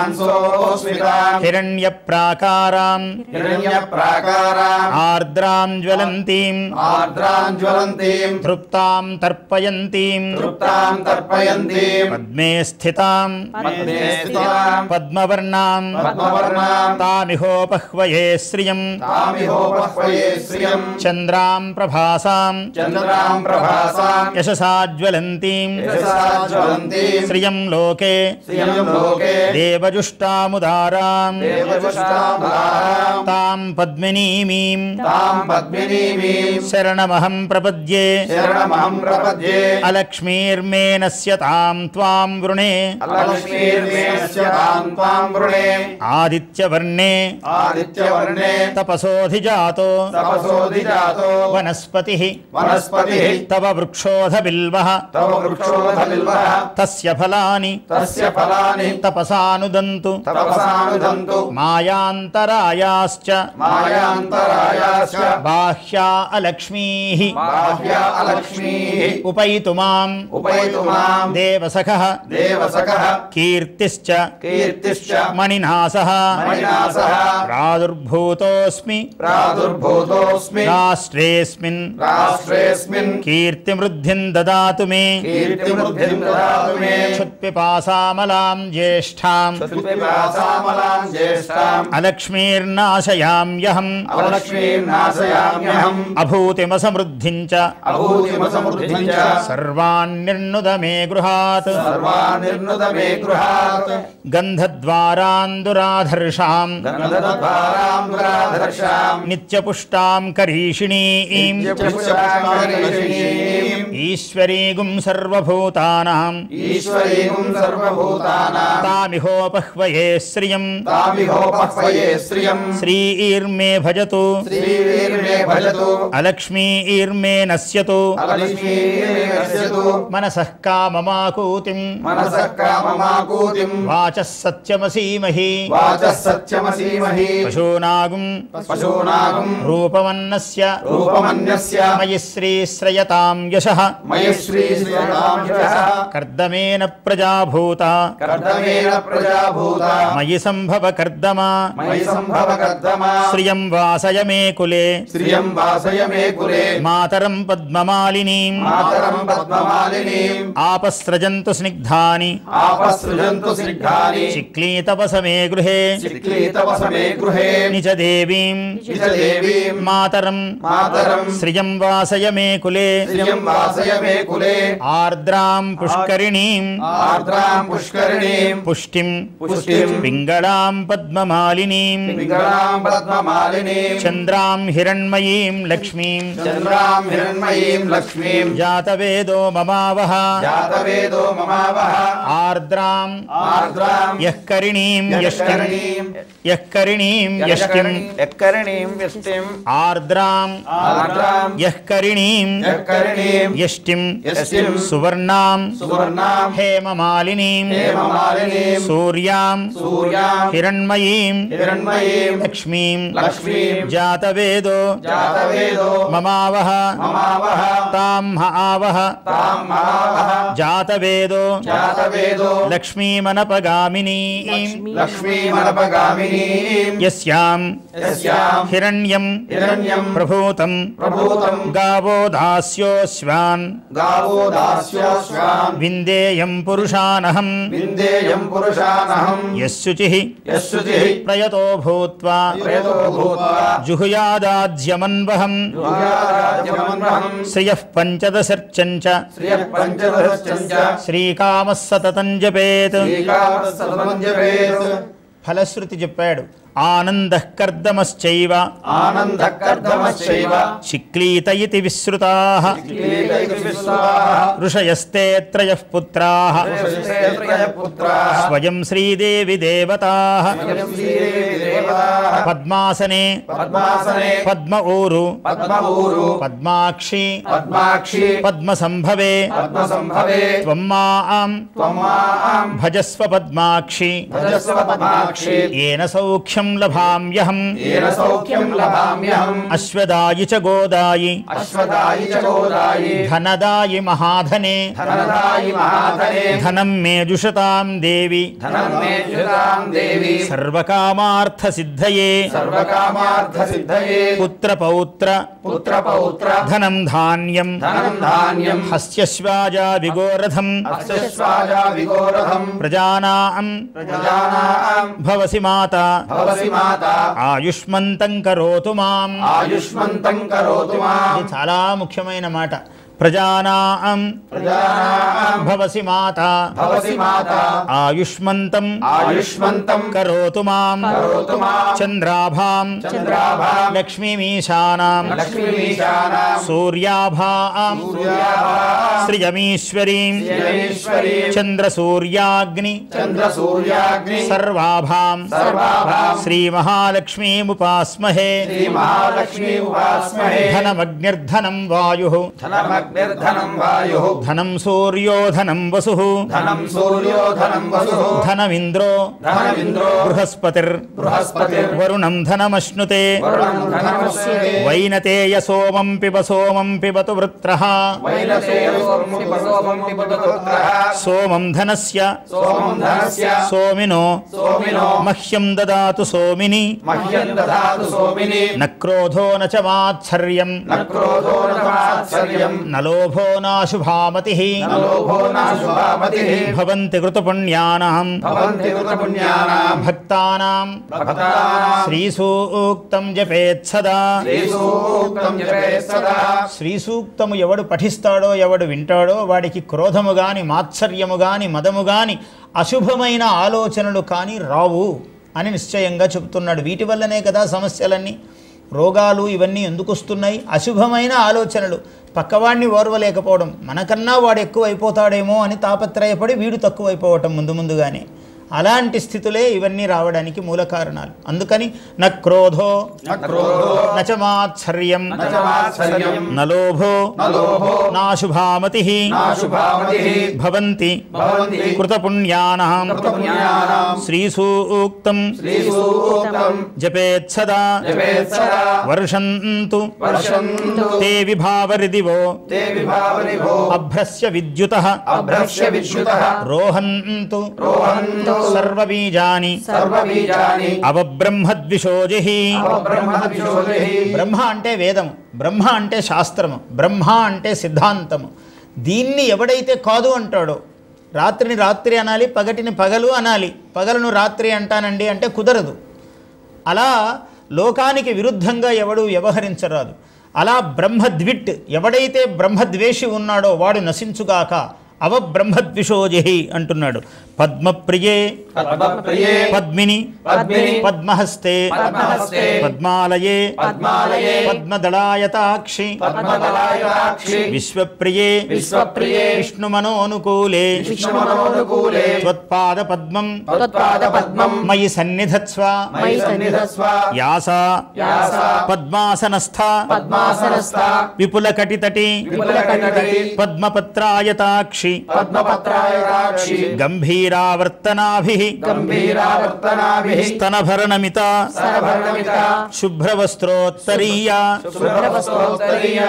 కాంసోస్మితాం హిరణ్యప్రాకారాం హిరణ్యప్రాకారాం ఆర్ద్రాం జ్వలంతీం ఆర్ద్రాం జ్వలంతీం తృప్తాం తర్పయంతీం తృప్తాం తర్పయంతీం పద్మే స్థితాం పద్మే స్థితాం పద్మవర్ణాం పద్మవర్ణాం తామిహోపహ్వయే శ్రియం తామిహోపహ్వయే శ్రియం చంద్రాం ప్రభాసాం చంద్రాం ప్రభాసాం యశసా జ్వలంతీం యశసా జ్వలంతీం శ్రియం లోకే శ్రియం లోకే దేవజుష్టాముదారాం దేవజుష్టాముదారాం తాం పద్మినీమీం తాం పద్మినీమీం శరణమహం ప్రపద్యే శరణమహం ప్రపద్యే అలక్ష్మీర్మేనస్య తాం త్వాం వృణే అలక్ష్మీర్మేణస్య తాం త్వాం వృణే ఆదిత్యవర్ణే ఆదిత్యవర్ణే తపసోధిజాతో తపసోదిజాతో వనస్పతి వనస్పతిః తవ వృక్షోధబిల్వః తవ వృక్షోధబిల్వః తస్య ఫలాని తస్య ఫలాని తపసానుదంతు తపసానుదంతు మాయాంతరాయాశ్చ మాయాంతరాయాశ్చ బాహ్యా అలక్ష్మీః బాహ్య అలక్ష్మీః ఉపైతు మాం ఉపైతు మాం దేవసఖః దేవసఖః కీర్తిశ్చ కీర్తిశ్చ మణినాసః మణినాసః ప్రాదుర్భూతోస్మి ప్రాదుర్భూతోऽస్మి రాష్ట్రేస్మిన్ రాష్ట్రేऽస్మిన్ కీర్తిమృద్ధిం దదాతు మే కీర్తిమృద్ధిం దదాతు మే క్షుత్పిపాసామలాం జ్యేష్ఠాం పిపాసామలాం జ్యేష్ఠాం అలక్ష్మీర్నాశయామ్యహం అవలక్ష్మీం నాశయామ్యహం అభూతిమసమృద్ధిం చ అభూతిమసమృద్ధిం చ సర్వాన్నిర్నుద మే గృహాత్ సర్వానిర్నుద మే గృహాత్ గంధద్వారాందురాధర్షాం గంధద్వారాం దురాధర్షాం నిత్యపుష్టాం కరీషిణీం నిత్యపుష్పాకరీషిణీం ఈశ్వరీగుం సర్వభూతానాం ఈశ్వరీం సర్వభూతానాం తామిహోపహ్వయే శ్రియం తామిహోపహ్వయే శ్రియం శ్రీర్మే భజతు శ్రీర్మే భజతు అలక్ష్మీర్మే నశ్యతు అలక్ష్మీర్మస్యతు మనసః కామమాకూతిం మనసః కామమాకూతిం వాచः సత్యమసీమహి వాచः సత్యమసీమహి పశూనాగుం పశూనాగం రూపమన్నస్య రూపమన్యస్య మయి శ్రీశ్రయతాం యశః మయి శ్రీ శ్రీరాంశః కర్దమేన ప్రజాభూత కర్దమేన ప్రజాభూత మయి సంభవ కర్దమా మయి సంభవ కర్దమా శ్రియం వాసయ మే కులే శ్రియం వాసయ మే కులే మాతరం పద్మమాలినీం మాతరం పద్మమాలినీం ఆపస్రజంతు స్నిగ్ధాని ఆపసృజంతు సిద్ధాని చిక్లీతపస మే గృహే చిక్లీతవస మే గృహే నిజ దేవీం నిజ దేవీం మాతరం మాతరం శ్రియం వాసయ మే కులే శ్రియం వాసయ మే కులే ఆర్ద్రాం పుష్కరిణీం ఆర్ద్రాం పుష్కరిణీం పుష్టిం పుష్టిం పింగళాం పద్మమాలినీం విగ్రహాం పద్మమాలినీం చంద్రాం హిరణ్మయీం లక్ష్మీం చంద్రాం హిరణ్మయీం లక్ష్మీం జాతవేదో మమావహ జాతవేదో మమావహ ఆర్ద్రాం ఆర్ద్రాం యః కరిణీం యష్టిం యష్కరిణీం యః కరిణీం యష్టిం ఎక్కరిణీం యష్టిం ఆర్ద్రాం ఆర్ద్రాం యః కరిణీం ఎక్కరిణీం యష్టిం యష్టిం సువర్ణాం సువర్ణాం హేమమాలినీం హేమమాలినీం సూర్యాం సూర్యాం హిరణ్మయీం హిరణ్మయీం లక్ష్మీం లక్ష్మీం జాతవేదో జాతవేదో మమావహ మమావహ తాం హ ఆవహ తాం మహావహ జాతవేదో జాతవేదో లక్ష్మీమనపగామినీం లక్ష్మీమనపగామినీం యస్యాం యస్యాం హిరణ్యం హిరణ్యం ప్రభూతం ప్రభూతం గావో దాస్యోస్వాన్ గావో దాస్యోస్వాన్ విందేయం పురుషానహం విందేయం పురుషానహం యశుచిః యశుచిః ప్రయతో భూత్వా ప్రేతో భూత్వా జుహుయాదాజ్యమన్వహం జుహ్యారాజ్యమన్వహం శ్రియః పంచదశర్చం చ శ్రియ పంచదశ్చంచ శ్రీకామः సతతం జపేత్ శ్రీకామసర్వంజపేత్ ఫలశ్రుతి చెప్పాడు ఆనందః కర్దమశ్చైవ ఆనందకర్దమశ్చైవ చిక్లీత ఇతి విశ్రుతాః క్లీకైతి విశ్వాః ఋషయస్తే త్రయః పుత్రాः శ్రేత్రయ పుత్రాः స్వయం శ్రీదేవి దేవతాः స్వయం శ్రీదేవి దేవతాः పద్మాసనే పద్మాసనే పద్మ ఊరు పద్మఊరు పద్మాక్షి పద్మాక్షి పద్మసంభవే పద్మసంభవే త్వం మాం త్వమాం భజస్వ పద్మాక్షి భజస్వ పద్మాక్షి ఏన సౌఖ్యం లభామ్యహం ఏన సౌఖ్యం లభామ్యహం అశ్వదాయి చ గోదాయి అశ్వదాయి చ గోదాయి ధనదాయి మహాధనే ధనదాయి మహాధనే ధనం మే జుషతాం దేవి ధనం మే యుతాం దేవి సర్వకామార్థ సిద్ధయే సర్వకామార్థ సిద్ధయే పుత్ర పౌత్ర పుత్ర పౌత్ర ధనం ధాన్యం ధనం ధాన్యం హస్యశ్వాజా విగోరథం అస్యశ్వాజ విగోరథం ప్రజానాం ప్రజానాం భవసి మాత భవసి మాత ఆయుష్మంతం కరోతు మాం ఆయుష్మంతం కరోతు మాం ఇది చాలా ముఖ్యమైన మాట ప్రజానాం ప్రజానాం భవసి మాత భవసి మాత ఆయుష్మంతం ఆయుష్మంతం కరోతు మాం కరోతు మాం చంద్రాభాం చంద్రాభాం లక్ష్మీమీశానాం లక్ష్మీశానాం సూర్యాభాం శ్రియమీశ్వరీం శ్రీయమీశ్వరీం చంద్రసూర్యాగ్ని చంద్రసూర్యాగ్ని సర్వాభాం సర్వాభాం శ్రీమహాలక్ష్మీముపాస్మహే శ్రీ మహాలక్ష్మీ ఉపాస్మహే ధనమగ్నిర్ధనం వాయు ధనమగ్నిర్ధనం వాయు ధనం సూర్యో ధనం వసు ధనం సూర్యో ధనం వసు ధనమింద్రో ధనమింద్రో బృహస్పతిర్ బృహస్పతిర్ వరుణం ధనమశ్నుతే వరుణం ధనమస్యతే వైనతేయ సోమం పిబ సోమం పిబతు వృత్ర వైనసేయోర్ము పిబసోమం పిబతు పుత్రః సోమం ధనస్య సోమం ధనస్య సోమినో సోమినో మహ్యం దదాతు సోమిని మహ్యం దదాతు సోమిని న క్రోధో న చ మాత్సర్యం న క్రోధో న మాత్సర్యం న లోభో నాశుభామతి న లోభో నాశుభామతిః భవంతి కృతపుణ్యానాం భవంతి కృతపుణ్యానాం భక్తానాం భక్తానాం శ్రీసూక్తం జపేత్ సదా శ్రీసూక్తం జపేత్ సదా శ్రీసూక్తము ఎవడు పఠిస్తాడో ఎవడు వింటాడో వాడికి క్రోధము గాని మాత్సర్యము గాని మదము గాని అశుభమైన ఆలోచనలు కానీ రావు అని నిశ్చయంగా చెబుతున్నాడు వీటి వల్లనే కదా సమస్యలన్నీ రోగాలు ఇవన్నీ ఎందుకు వస్తున్నాయి అశుభమైన ఆలోచనలు పక్కవాడిని ఓర్వలేకపోవడం మనకన్నా వాడు ఎక్కువ అయిపోతాడేమో అని తాపత్రయపడి వీడు తక్కువ అయిపోవటం ముందు ముందుగానే అలాంటి స్థితులే ఇవన్నీ రావడానికి మూల కారణాలు అందుకని న క్రోధో న క్రోధో నచ మాత్సర్యం న చ మాత్సర్యం న లోభో న లోభో నాశుభామతి నాశుభామతిః భవంతి భవంతి కృతపుణ్యానాం కృతపుణ్యానాం శ్రీసూక్తం శ్రీసూక్తం జపేత్ సదా జపేత్ సదా వర్షంతు వర్షంతు తే విభావరిదివో తే విభావరిభో అభ్రస్య విద్యుత అభ్రస్య విద్యుతః రోహంతు రోహంతు సర్వబీజాని సర్వబీజాని అవబ్రహ్మద్విషోజి అవబ్రహ్మవిశోధిః బ్రహ్మ అంటే వేదము బ్రహ్మ అంటే శాస్త్రము బ్రహ్మ అంటే సిద్ధాంతము దీన్ని ఎవడైతే కాదు అంటాడో రాత్రిని రాత్రి అనాలి పగటిని పగలు అనాలి పగలను రాత్రి అంటానండి అంటే కుదరదు అలా లోకానికి విరుద్ధంగా ఎవడు వ్యవహరించరాదు అలా బ్రహ్మద్విట్ ఎవడైతే బ్రహ్మద్వేషి ఉన్నాడో వాడు నశించుగాక అవబ్రహ్మద్విషోజి అంటున్నాడు పద్మప్రియే పద్మప్రియే పద్మిని పద్మిని పద్మహస్తే పద్మహస్తే పద్మాలయే పద్మాలయే పద్మదళాయతాక్షి పద్మదళాయతాక్షి విశ్వప్రియే విశ్వప్రియే విష్ణుమనోనుకూలే విష్ణుమనోనుకూలే త్వత్పాద పద్మం త్వత్పాద పద్మం మయి సన్నిధత్స్వ మయి సన్నిధస్వ యాసా యాస పద్మాసనస్థ పద్మాసనస్థ విపులకటితటి విపులకటితటి పద్మపత్రాయతాక్షి పద్మపత్రాయతాక్షి గంభీరావర్తనాభి గంభీరావర్తనాభిః స్తనభరణమిత సరభరణమిత శుభ్రవస్త్రోత్తరీయ శుభ్రవస్త్రోత్తరీయ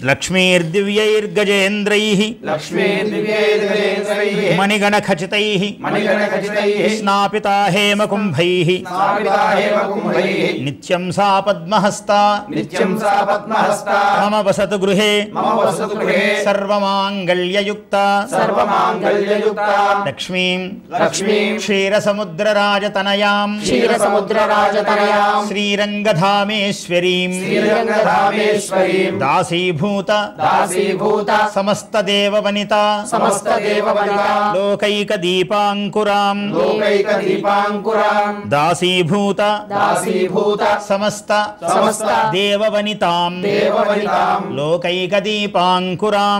లక్ష్మీర్దివ్యైర్గజేంద్రై లక్ష్మీ దివ్యేంద్రైः మణిగణఖచితై మణిగణఖచితైः స్నాపితా హేమకుంభై స్థాపితా హేమకుంభైः నిత్యం సా పద్మహస్తా నిత్యం సా పద్మహస్తా మమ వసతు గృహే మమ వసతు గృహే సర్వమాంగళ్యయుక్త సర్వమాంగళ్యయుక్తా లక్ష్మీం లక్ష్మీం క్షీరసముద్రరాజతనయాం క్షీరసముద్రరాజతనయాం శ్రీరంగధామేశ్వరీం శ్రీరంగధామేశ్వరీం దాసీభూత దాసీభూత సమస్తదేవవనిత సమస్తదేవవనితా లోకైకదీపాంకురాం లోకైకదీపాంకురాం దాసీభూత దాసీభూత సమస్త సమస్త దేవవనితాం దేవవనితాం లోకైకదీపాంకురాం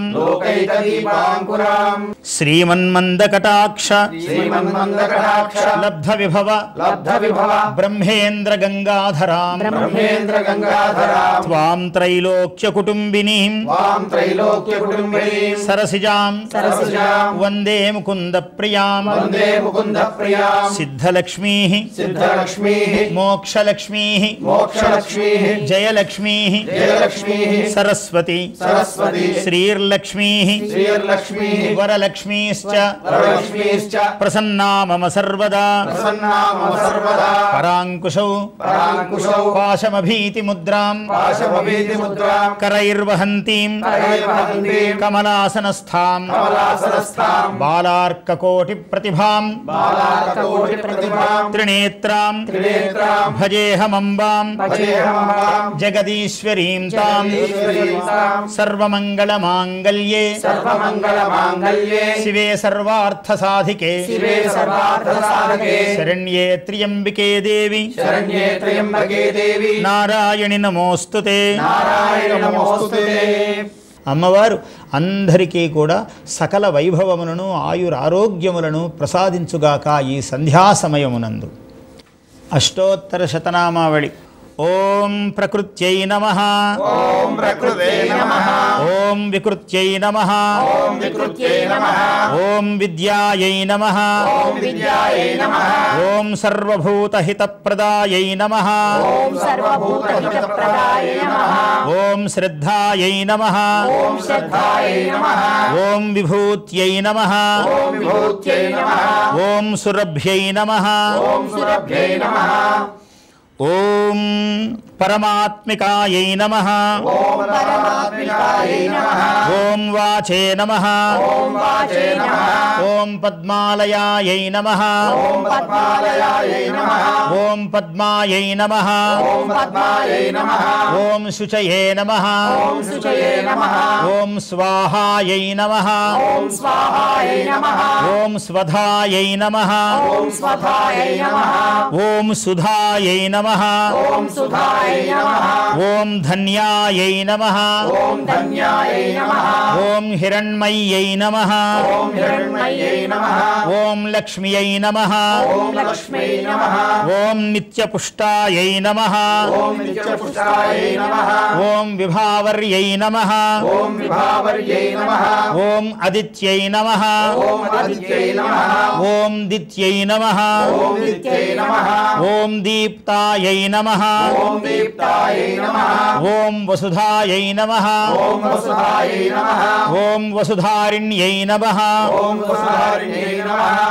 లోకైకదీపాంకురాం శ్రీమన్మందకటాక్ష శ్రీమన్మందకటాక్ష లబ్ధ విభవ లబ్ధ విభవ బ్రహ్మేంద్ర గంగాధరాం బ్రహ్మేంద్ర గంగాధరాం త్వాం త్రైలోక్య కుటుంబినీం వాం త్రైలోక్య కుటుంబినీం సరసిజాం సరసిజాం వందే ముకుంద ప్రియాం వందే ముకుంద ప్రియాం సిద్ధలక్ష్మీ సిద్ధలక్ష్మీ మోక్షలక్ష్మీ మోక్షలక్ష్మీ జయలక్ష్మీ జయలక్ష్మీ సరస్వతి సరస్వతి శ్రీర్లక్ష్మీ శ్రీర్లక్ష్మీ వరలక్ష్మీశ్చ వరలక్ష్మీశ్చ ప్రసన్నా మమ సర్వదా ప్రసన్నా మమ సర్వదా పరాంకుశౌ పరాంకుశౌ పాశమభీతి ముద్రాం పాశమవీతి ముద్రాం కరైర్వహంతీం కరైర్వహంతీం కమలాసనస్థాం కమలాసనస్థాం బాలార్కకోటి ప్రతిభాం బాలాకోటి ప్రతిభాం త్రినేత్రాం త్రినేత్రాం భజేహమంబాం భజేహమాం జగదీశ్వరీం తాం జగదీశ్వరీం సర్వమంగళమాంగళ్యే సర్వమంగళమాంగళ్యే శివే సర్వార్థసాధికే శివే సర్వార్థసాధకే శరణ్యే త్ర్యంబికే దేవి శరణ్యే త్రయంబకే దేవి నారాయణి నమోస్తుతే నారాయణ నమోస్తుతే అమ్మవారు అందరికీ కూడా సకల వైభవములను ఆయురారోగ్యములను ప్రసాదించుగాక ఈ సంధ్యా సమయమునందు అష్టోత్తర శతనామావళి ఓం ప్రకృత్యై నమ ఓం ప్రకృతే నమః ఓం వికృత్యై నమ ఓం వికృత్యై నమః ఓం విద్యాయై నమ ఓం విద్యాయై నమః ఓం సర్వభూతహితప్రదాయై నమ ఓం సర్వభూతహితప్రదాయ నమః ఓం శ్రద్ధాయై నమ ఓం శ్రద్ధాయ నమః ఓం విభూత్యై నమ ఓం విభూత్యై నమః ఓం సురభ్యై నమ ఓం సురభ్యై నమః ఓం పరమాత్మికాయై నమ ఓం పరమాత్మికాయై నమః ఓం వాచే నమ ఓం వాచే నమః ఓం పద్మాలయాయై నమ ఓం పద్మాలయాయై నమః ఓం పద్మాయై నమ ఓం పద్మాయై నమః ఓం శుచయే నమ ఓం శుచయే నమః ఓం స్వాహాయై నమ ఓం స్వాహాయ నమః ఓం స్వధాయై నమ ఓం స్వధాయ నమః ఓం సుధాయై నమ ఓం సుధాయ నమః ఓం ధన్యాయై నమ ఓం ధన్యాయ నమః ఓం హిరణ్మయ్యై నమ ఓం హిరణ్మయ్యై నమః ఓం లక్ష్మ్యై నమ ఓం లక్ష్మై నమః ఓం నిత్యపుష్టాయై నమ ఓం నిత్యపుష్టాయ నమః ఓం విభావర్యై నమ ఓం విభావర్యై నమః ఓం అదిత్యై నమ ఓం ఆదిత్యై నమః ఓం దిత్యై నమ ఓం నిత్యై నమః ఓం దీప్తాయై నమ ఓం దీప్తాయ నమః ఓం వసుధాయై నమ ఓం వసుధాయ నమః ఓం వసుధారిణ్యై నమ ఓం వసుధారిణ్యై నమః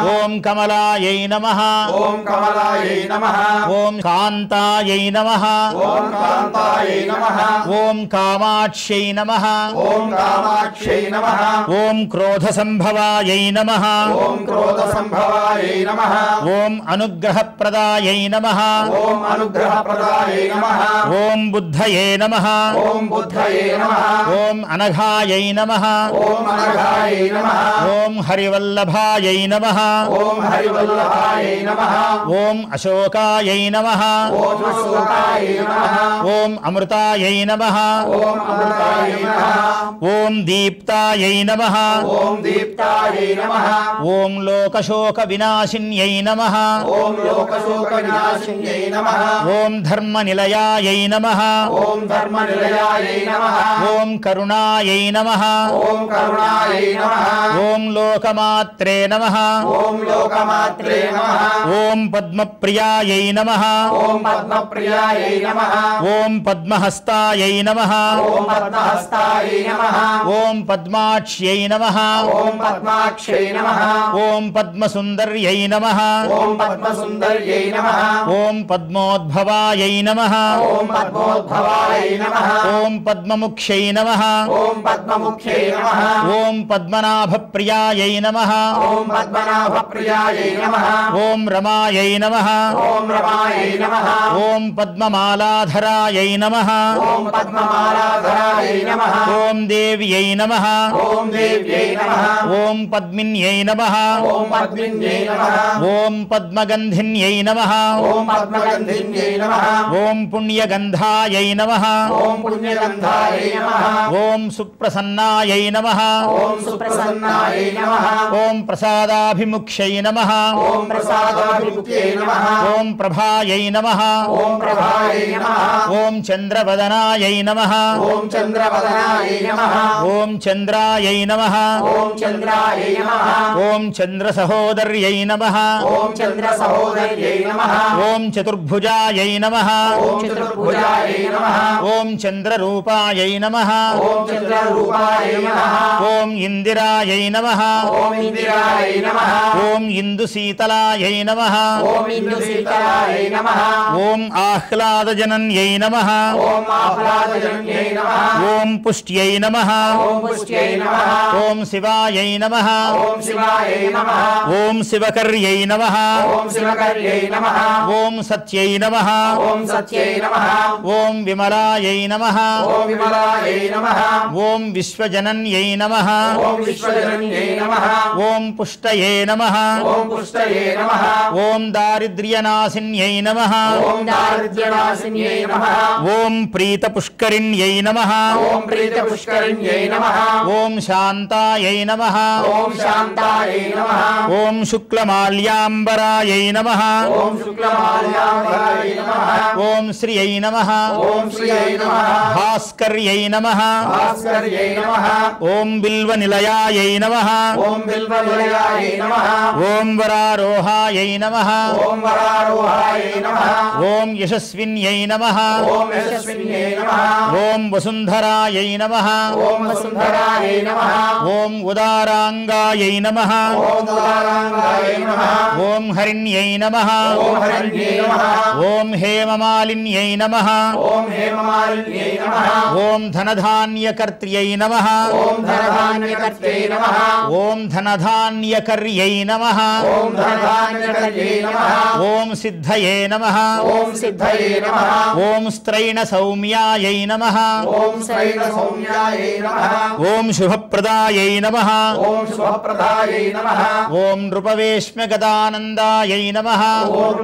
ఓం కమలాయై నమ ఓం కమలాయై నమః ఓం కాంతాయై నమ ఓం కాంతాయై నమః ఓం కామాక్ష్యై నమ ఓం కామాక్షై నమః ఓం క్రోధసంభవాయై నమ ఓం క్రోధ సంభవాయై నమః ఓం అనుగ్రహప్రదాయై నమ ఓం అనుగ్రహప్రదాయై నమః ఓం బుద్ధయే నమ ఓం బుద్ధయే నమః ఓం అనఘాయై నమ ఓం అనఘాయై నమః ఓం హరివల్లభాయై నమ ఓం హరివల్లభాయై నమః ఓం అశోకాయై నమ ఓం అశోకాయై నమః ఓం అమృతాయై నమ ఓం అమృతాయై నమః ఓం దీప్తాయై నమ ఓం దీప్తాయై నమః ఓం లోకశోక వినాశిన్యై నమ ఓం లోకశోక వినాశిన్యై నమః ఓం ధర్మనిలయాయై నమ ఓం ధర్మనిలయాయై నమః ఓం కరుణాయై నమ ఓం కరుణాయై నమః ఓం లోకమాత్రే నమ ఓం లోకమాత్రే నమః ఓం పద్మప్రియాయై నమ ఓం పద్మప్రియాయై నమః ఓం పద్మహస్తాయై నమ ఓం పద్మహస్తాయై నమః ఓం పద్మాక్ష్యై నమ ఓం పద్మాక్షై నమః ఓం పద్మసుందర్యై నమ ఓం పద్మసుందర్యై నమః ఓం పద్మోద్భవాయై నమ ఓం పద్మోద్భవాయై నమః ఓం పద్మముఖ్యై నమ ఓం పద్మముఖ్యై నమః ఓం పద్మనాభప్రియాయై నమ ఓం పద్మనాభప్రియాయై నమః ఓం రమాయై నమ ఓం రమాయై నమః ఓం పద్మమాలాధరాయై నమ ఓం పద్మమాలాధరాయై నమః ఓం దేవ్యై నమ ఓం దేవ్యై నమః ఓం పద్మిన్యై నమ ఓం పద్మిన్యై నమః ఓం పద్మగంధిన్యై నమ ఓం పద్మగంధిన్యై నమః ఓం పుణ్యగంధాయై నమ ఓం పుణ్యగంధాయై నమః ఓం సుప్రసన్నాయై నమ ఓం సుప్రసన్నాయై నమః ఓం ప్రసాదాభిముఖ్యై నమ ఓం ప్రసాదాభిముఖ్యై నమః ఓం ప్రభాయై నమ ఓం ప్రభాయై నమః ఓం చంద్రవదనాయై నమ ఓం చంద్రవదనాయై నమః ఓం చంద్రాయై నమ ఓం చంద్రాయై నమః ఓం చంద్రసహోదర్యై నమ ఓం చంద్ర సహోదర్యై నమః ఓం చతుర్భుజాయై నమ ఓం చతుర్భుజాయై నమః ఓం చంద్రరూపాయై నమ ఓం చంద్రరూపాయై నమః ఓం ఇందిరాయై నమ ఓం ఇందిరాయై నమః ఓం ఇందుశీతలాయై నమ ఓం ఇందుశీతలాయై నమః ఓం ఆహ్లాదజనన్యై నమ ఓం ఆహ్లాదజన్యై నమః ఓం పుష్ట్యై నమ ఓం పుష్ట్యై నమః ఓం శివాయై నమ ఓం శివాయై నమః ఓం శివకర్యై నమ ఓం శివకర్యై నమః ఓం సత్యై నమ ఓం సత్యై నమః ఓం విమలాయై నమ ఓం విమలాయై నమః ఓం విశ్వజనన్యై నమ ఓం విశ్వజనన్యై నమః ఓం పుష్టయే నమ ఓం పుష్టయే నమః ఓం దారిద్ర్యనాశిన్యై నమ ఓం దారిద్ర్యనాశిన్యై నమః ఓం ప్రీతపుష్కరిణ్యై నమ ఓం ప్రీతపుష్కరిణ్యై నమః ఓం శాంతాయై నమ ఓం శాంతాయై నమః ఓం శుక్లమాల్యాంబరాయై నమ ఓం శుక్లమాల్యాంబరాయై నమః ఓం శ్రియై నమ ఓం శ్రీయై నమః భాస్కర్యై నమ భాస్కర్యై నమః ఓం బిల్వనిలయాయై నమ ఓం బిల్వనిలయాయై నమః ఓం వరారోహాయై నమ ఓం వరారోహాయై నమః ఓం యశస్విన్యై నమ ఓం యశస్విన్యై నమః ఓం వసుంధరాయై నమ ఓం వసుంధరాయై నమః ఓం ఉదారాంగాయై నమ ఓం ఉదారాంగాయై నమః ఓం హరిణ్యై నమ ఓం హరిణ్యై నమః ఓం హేమమాలిన్యై నమ ఓం హేమమాలిన్యై నమః ఓం ధనధాన్యకర్త్యై నమ ఓం ధనధాన్యకర్త్యై నమః ఓం ధనధాన్యకర్యై నమ ఓం ధనధాన్యకర్త్యై నమః ఓం సిద్ధయే నమ ఓం సిద్ధయే నమః ఓం స్త్రైణ సౌమ్యాయై నమ ఓం శ్రైణ సౌమ్యాయై నమః ఓం శుభప్రదాయై నమ ఓం శుభప్రదాయై నమః ఓం నృపవేష్మ్యగదానందాయై నమ ఓం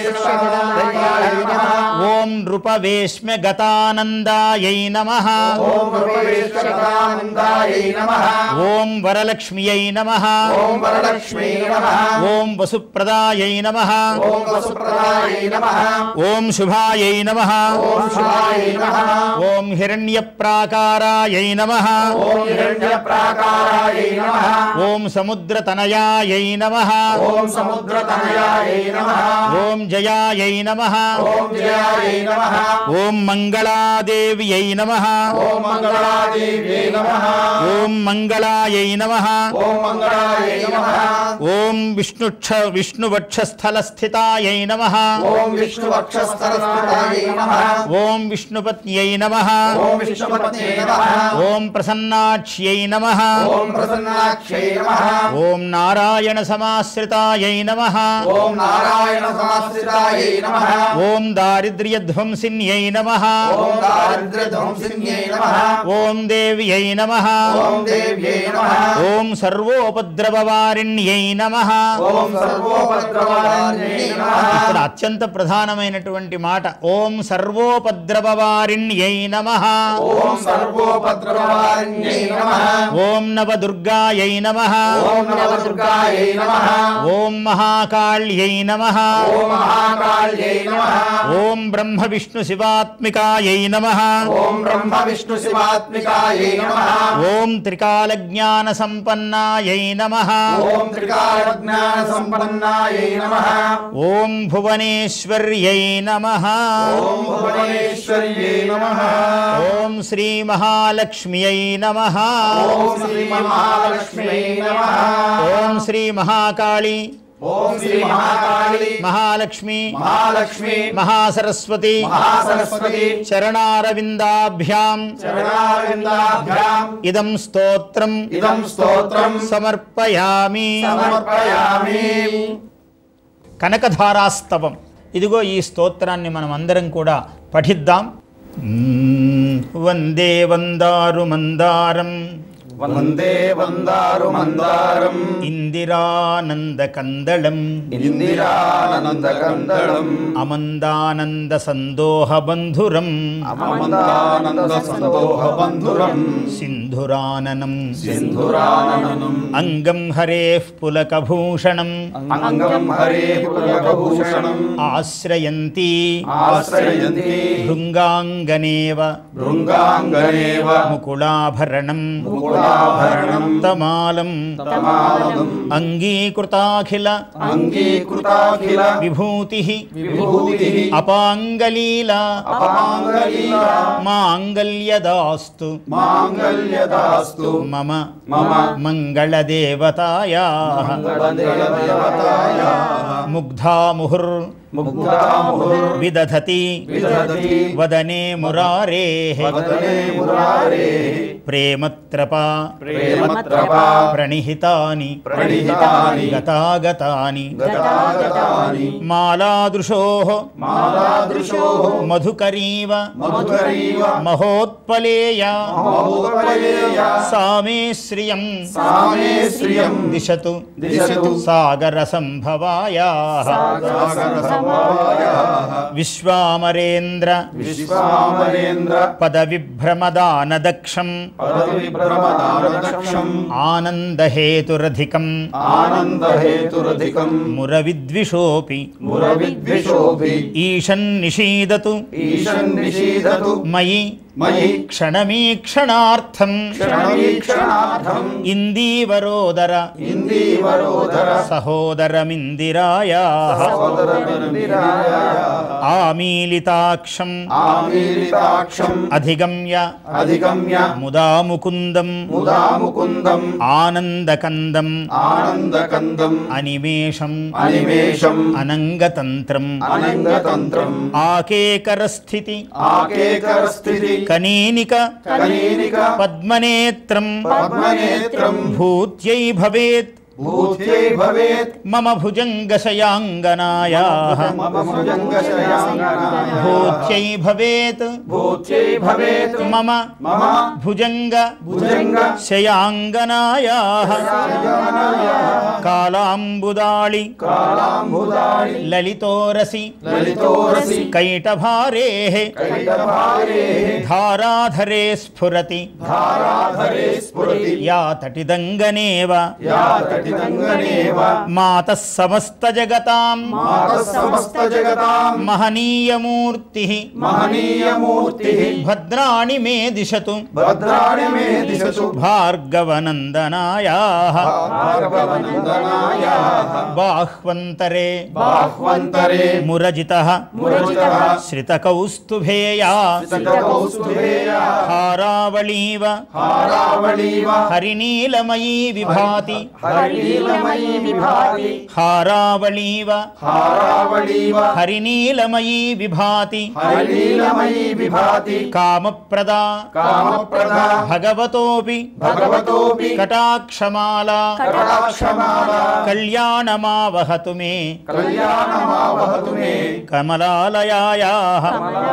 రూపేశ్వరాయ నమః ఓం నృపవేష్మ్యగతానందాయై నమ ఓం రూపేశ్వరానందాయై నమః ఓం వరలక్ష్మ్యై నమ ఓం వరలక్ష్మీ నమః ఓం వసుప్రదాయై నమ ఓం వసుప్రదాయై నమః ఓం శుభాయై నమ ఓం శుభాయై నమః ఓం హిరణ్యప్రాకారాయై నమ ఓం హిరణ్యప్రాకారాయై నమః ఓం సముద్రతనయాయై నమ ఓం సముద్రతనయాయై నమః ఓం జయాయై నమ ఓం జయాయై నమః ఓం మంగళాదేవ్యై నమ ఓం మంగళాదేవ్యై నమః ఓం మంగళాయై నమ ఓం మంగళాయై నమః ఓం విష్ణుక్ష విష్ణువక్షస్థలస్థితాయై నమ ఓం విష్ణువక్షస్థలస్థితాయై నమః ఓం విష్ణుపత్న్యై నమ ఓం విష్ణుపత్యై నమః ఓం ప్రసన్నాక్ష్యై నమ ఓం ప్రసన్నాక్షై నమః ఓం నారాయణ సమాశ్రితాయై నమ ఓం నారాయణ సమాశ్రితాయై నమః ఓం దారిద్ర్యధ్వంసిన్యై నమ ఓం దారిద్ర్యధ్వంసిన్యై నమః ఓం దేవ్యై నమ ఓం దేవ్యై నమః ఓం సర్వోపద్రవవారిణ్యై నమ ఓం సర్వోపద్రవాణ్యై నమః ఇక్కడ అత్యంత ప్రధానమైనటువంటి మాట ఓం సర్వోపద్రవవారిణ్యై నమ ఓం సర్వోపద్రవాణ్యై నమః ఓం నవదుర్గాయై నమ ఓం నవదుర్గాయై నమః ఓం మహాకాళ్యై నమ ఓం మహాకాళ్యై నమః ఓం బ్రహ్మ విష్ణు శివాత్మికాయై నమ ఓం బ్రహ్మ విష్ణు శివాత్మికాయై నమః ఓం త్రికాలజ్ఞాన సంపన్నాయై నమ ఓం త్రికాలజ్ఞాన సంపన్నాయై నమః ఓం భువనేశ్వర్యై నమ ఓం భువనేశ్వర్యై నమః ఓం శ్రీ మహాలక్ష్మ్యై నమ ఓం శ్రీ మహాలక్ష్మ్యై నమః ఓం శ్రీ మహాకాళి ఓం శ్రీ మహాకాళి మహాలక్ష్మి మహాలక్ష్మి మహాసరస్వతి మహాసరస్వతి చరణారవిందాభ్యాం చరణారవిందాభ్యాం ఇదం స్తోత్రం ఇదం స్తోత్రం సమర్పయామి సమర్పయామి కనకధారాస్తవం ఇదిగో ఈ స్తోత్రాన్ని మనం అందరం కూడా పఠిద్దాం మ్మ్. వందే వందారు మందారం వందే వందారు మందారం ఇందిరానంద కందళం ఇందిరానంద కందళం అమందానంద సందోహ బంధురం అమందానంద సందోహ బంధురం సింధురాననం సింధురాననం అంగం హరే పులకభూషణం అంగం హరే పులకభూషణం ఆశ్రయంతి ఆశ్రయంతి భృంగాంగనేవ భృంగాంగనేవ ముకుళాభరణం ముకుళాభరణం తమాలం తమాలం అంగీకృతాఖిల అంగీకృతాఖిల విభూతి విభూతి అపాంగలీల అపాంగలీలా మాంగల్యదాస్తు మాంగళ్యదాస్తు మమ మమ మంగళదేవతాయా మంగళదేవతాయ ముగ్ధా ముహుర్ ముగ్ధాముహుర్ విదధతి విదధతి వదనే మురారే వదనే మురారే ప్రేమత్రప ప్రేమత్రపా ప్రణిహితాని ప్రణిహితాని గతాగతాని గతాగతాని మాలాదృశో మాలాదృశోః మధుకరీవ మధుకరీవ మహోత్పలేయ మహోపలేయ సామే శ్రియం సామే శ్రియం దిశతు దిశతు సాగర సంభవాయా విశ్వామరేంద్ర విశ్వామరేంద్ర పదవిభ్రమదానదక్షం పదవిభ్రమదానదక్షం ఆనందహేతురధికం ఆనందహేతురధికం మురవిద్విషోపి మురవిద్విషోభి ఈషన్నిషీదతు ఈశన్ నిషీదతు మయి మయి క్షణమీక్షణార్థం క్షణవీక్షణార్థం ఇందీవరోదర ఇందీవరోధర సహోదరమిందిరాయా సోదరమిందిరాయ ఆమీలితాక్షం ఆమీలితాక్షం అధిగమ్య అధిగమ్య ముదాముకుందం ముదాముకుందం ఆనందకందం ఆనందకందం అనిమేషం అనిమేషం అనంగతంత్రం అనంగతంత్రం ఆకేకరస్థితి ఆకేకరస్థితి కనీనిక కనీనిక పద్మనేత్రం పద్మనేత్రం భూత్యై భవేత్ భూత్యై భవేత్ మమ భుజంగశయాంగనాయా మమ భుజంగశయాంగనాయ భూత్యై భవేత్ భూత్యై భవేత్ మమ మమ భుజంగ భుజంగ శయాంగనాయా కాళాంబుదాళి కాళాంబుదారి లలితోరసి లలితోరసి కైటభారే కైటభారే ధారాధరే స్ఫురతి ధారాధరే స్ఫురతి యా తటిదంగనేవ యా తటి చిదంగనేవ మాతः సమస్తజగతాం మాతः సమస్తజగతాం మహనీయమూర్తి మహనీయమూర్తిः భద్రాణి మే దిశతు భద్రాణి మే దిశతు భార్గవనందనాయాः భార్గవనందనాయాः బాహ్వంతరే బాహ్వంతరే మురజితः మురజితः శ్రితకౌస్తుభేయా శతకౌస్తుభేయా హారావళీవ హారావళీవ హరినీలమయీ విభాతి హరినీలమయీ విభాతి హారావళీవ హారావళీవ హరినీలమయీ విభాతి హరినీలమయీ విభాతి కామప్రదా కామప్రద భగవతోపి భగవతోపి కటాక్షమాలా కటాక్షమాల కళ్యాణమావహతు మే కళ్యాణమావహతు మే కమలాలయాయాः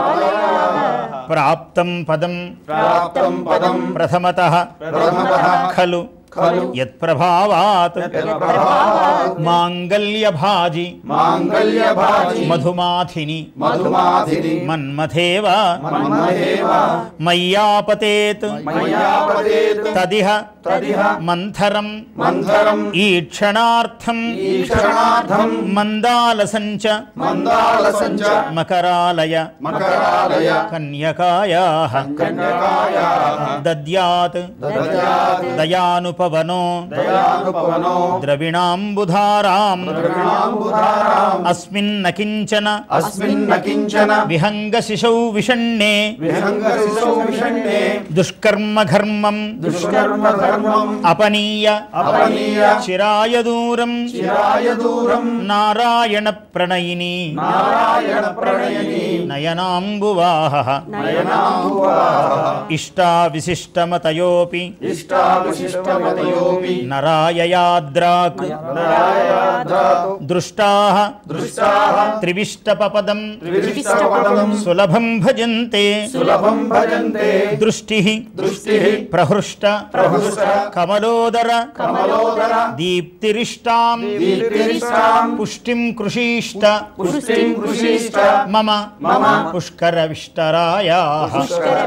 ప్రాప్తం పదం ప్రాప్తం పదం ప్రథమతః ప్రథమతః ఖలు ఖలు యత్ప్రభావాత్ యత్ప్రభావాత్ మాంగల్యభాజి మాంగల్యభాజి మధుమాథిని మధుమాధిని మన్మథేవ మన్మహేవ మయ్యాపతేత్ మయ్యాపదేత్ తదిహ తదిహ మంథరం మంథరం ఈక్షణార్థం ఈక్షణార్థం మందాలసంచ మందాలసంచ మకరాలయ మకరాలయ కన్యకాయాः కన్యకాయాः దద్యాత్ దద్యాత్ దయానుపవనో దయానుపవనో ద్రవిణాంబుధారాం ద్రవిణాంబుధారాం అస్మిన్న కించన అస్మిన్న కించన విహంగ శిశౌ విషణ్ణే విహంగశిశౌ విషణ్ణే దుష్కర్మఘర్మం దుష్కర్మ ధర్మం అపనీయ అపనీయ చిరాయ దూరం చిరాయ దూరం నారాయణ ప్రణయిని నారాయణ ప్రణయని నయనాంబువాహ నయనాంబువాహ ఇష్టావిశిష్టమతయోపి ఇష్టావిశిష్టమతయోపి నరాయయాద్రాక్ నరాయాద్రాతు దృష్టాః దృష్టాః త్రివిష్టపదం త్రివిష్టపదం సులభం భజంతే సులభం భజంతే దృష్టి దృష్టిః ప్రహృష్ట ప్రహృష్ట కమలోదర కమలోదర దీప్తిరిష్టాం దీప్తిరిష్టాం పుష్టిం కృషీష్ట పుష్టిం కృషీష్ట మమ మమ పుష్కరవిష్టరాయాः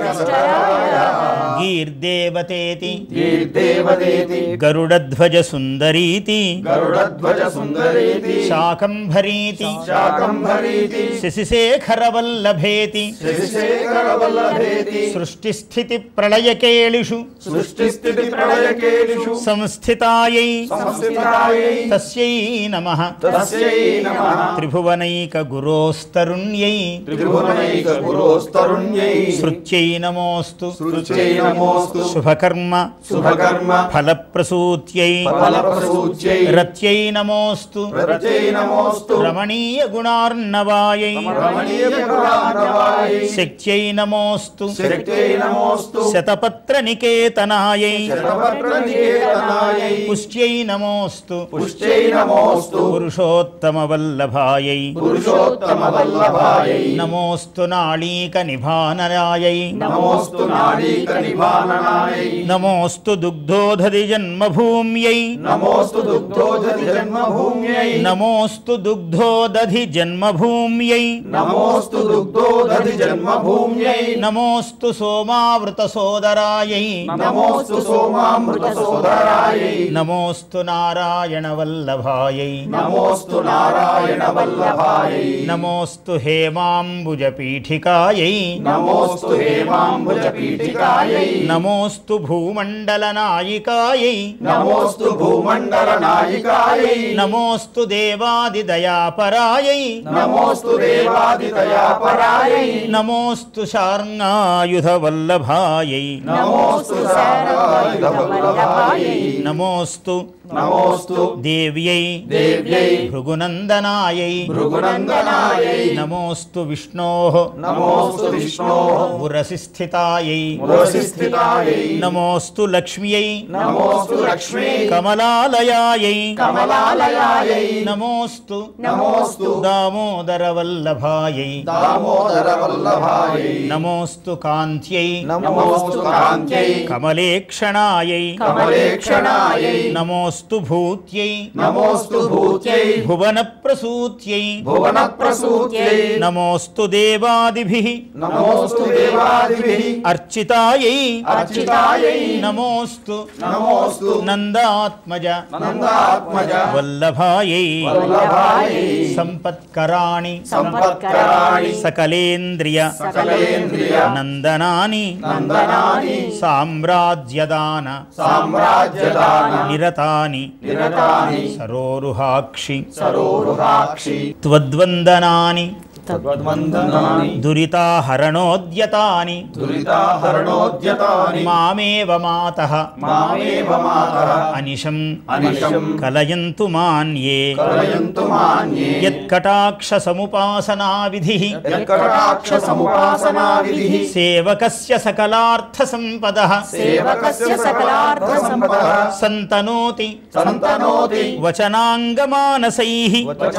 గీర్దేవతేతి గీర్దేవదేతి గరుడధ్వజ సుందరీతి గరుడధ్వజ సుందరీతి శాకంభరీతి శాకంభరీతి శశిశేఖరవల్లభేతి శశిశేఖరవల్లభేతి సృష్టిస్థితి ప్రళయకేళిషు సృష్టిస్థితి ప్రళయకేషు సంస్థితాయై సంస్థితాయై తస్యై నమః తస్యై నమః త్రిభువనైక గురోస్తరుణ్యై త్రిభువనైక గురోస్తరుణ్యై శృత్యై నమోస్తు సృత్యై నమోస్తు శుభకర్మ శుభకర్మ ఫలప్రసూత్యై ఫలప్రసూచ్యై రత్యై నమోస్తు రచై నమోస్తు రమణీయ గుణార్ణవాయై రమణీయ గుణార్ణవాయై శక్త్యై నమోస్తు శక్త్యై నమోస్తు శతపత్ర నికేతనాయై శతపత్రనికేతనాయై పుష్ట్యై నమోస్తు పుష్ట్యై నమోస్తు పురుషోత్తమ వల్లభాయై పురుషోత్తమ వల్లభాయై నమోస్తు నాళీక నిభానరాయై నమోస్తు నాడీక నిభాననాయై నమోస్తు దుగ్ధోదధి జన్మభూమ్యై నమోస్తు దుగ్ధోజతి జన్మభూమ్యై నమోస్తు దుగ్ధోదధి జన్మభూమ్యై నమోస్తు దుగ్ధోదతి జన్మభూమ్యై నమోస్తు సోమావృత సోదరాయై నమోస్తు సోమామృత సోదరాయై నమోస్తు నారాయణ వల్లభాయై నమోస్తు నారాయణ వల్లభాయై నమోస్తు హేమాంబుజ పీఠికాయై నమోస్తు హేమాంబుజ పీఠికాయై నమోస్తు భూమండల నాయికాయై నమోస్తు భూమండల నాయికాయై నమోస్తు దేవాది దయాపరాయై నమోస్తు దేవాదిదయాపరాయై నమోస్తు శార్ంగాయుధ వల్లభాయై నమోస్తు శారదాయుధ వల్లభాయై నమోస్తు నమోస్తు దేవ్యై దేవ్యై భృగునందనాయై భృగునందనాయై నమోస్తు విష్ణో నమోస్తు విష్ణోః పురసిస్థితాయై పురసిస్థితాయై నమోస్తు లక్ష్మ్యై నమోస్తు లక్ష్మీ కమలాలయాయై కమలాలయాయై నమోస్తు నమోస్తు దామోదర వల్లభాయై దామోదర వల్లభాయై నమోస్తు కాంత్యై నమోస్తు కాంత్యై కమలేక్షణాయై కమలేక్షణాయై నమోస్తు నమోస్తు భూత్యై నమోస్తు భూత్యై భువన ప్రసూత్యై భువన ప్రసూత్యై నమోస్తు దేవాదిభిః నమోస్తు దేవాదిభిః అర్చితాయై అర్చితాయై నమోస్తు నమోస్తు నందాత్మజ నందాత్మజ వల్లభాయై వల్లభాయై సంపత్కరాణి సంపత్కరాణి సకలేంద్రియ సకలేంద్రియ నందనాని నందనాని సామ్రాజ్యదాన సామ్రాజ్యదాన నిరతాని నిరతాని సరోరుహాక్షి సరోరుహాక్షి త్వద్వందనాని తద్వందనాని దురితాహరణోద్యతాని దురితాహరణోద్యతాని మామేవ మాతః మామేవ మాతః అనిశం అనిశం కలయంతు మాన్యే కలయంతు మాన్యే యత్కటాక్ష సముపాసనా విధి యత్కటాక్ష సముపాసనా విధిః సేవకస్య సకలార్థ సంపద సేవకస్య సకలార్థ సంపదః సంతనోతి సంతనోతి వచనాంగమానసైః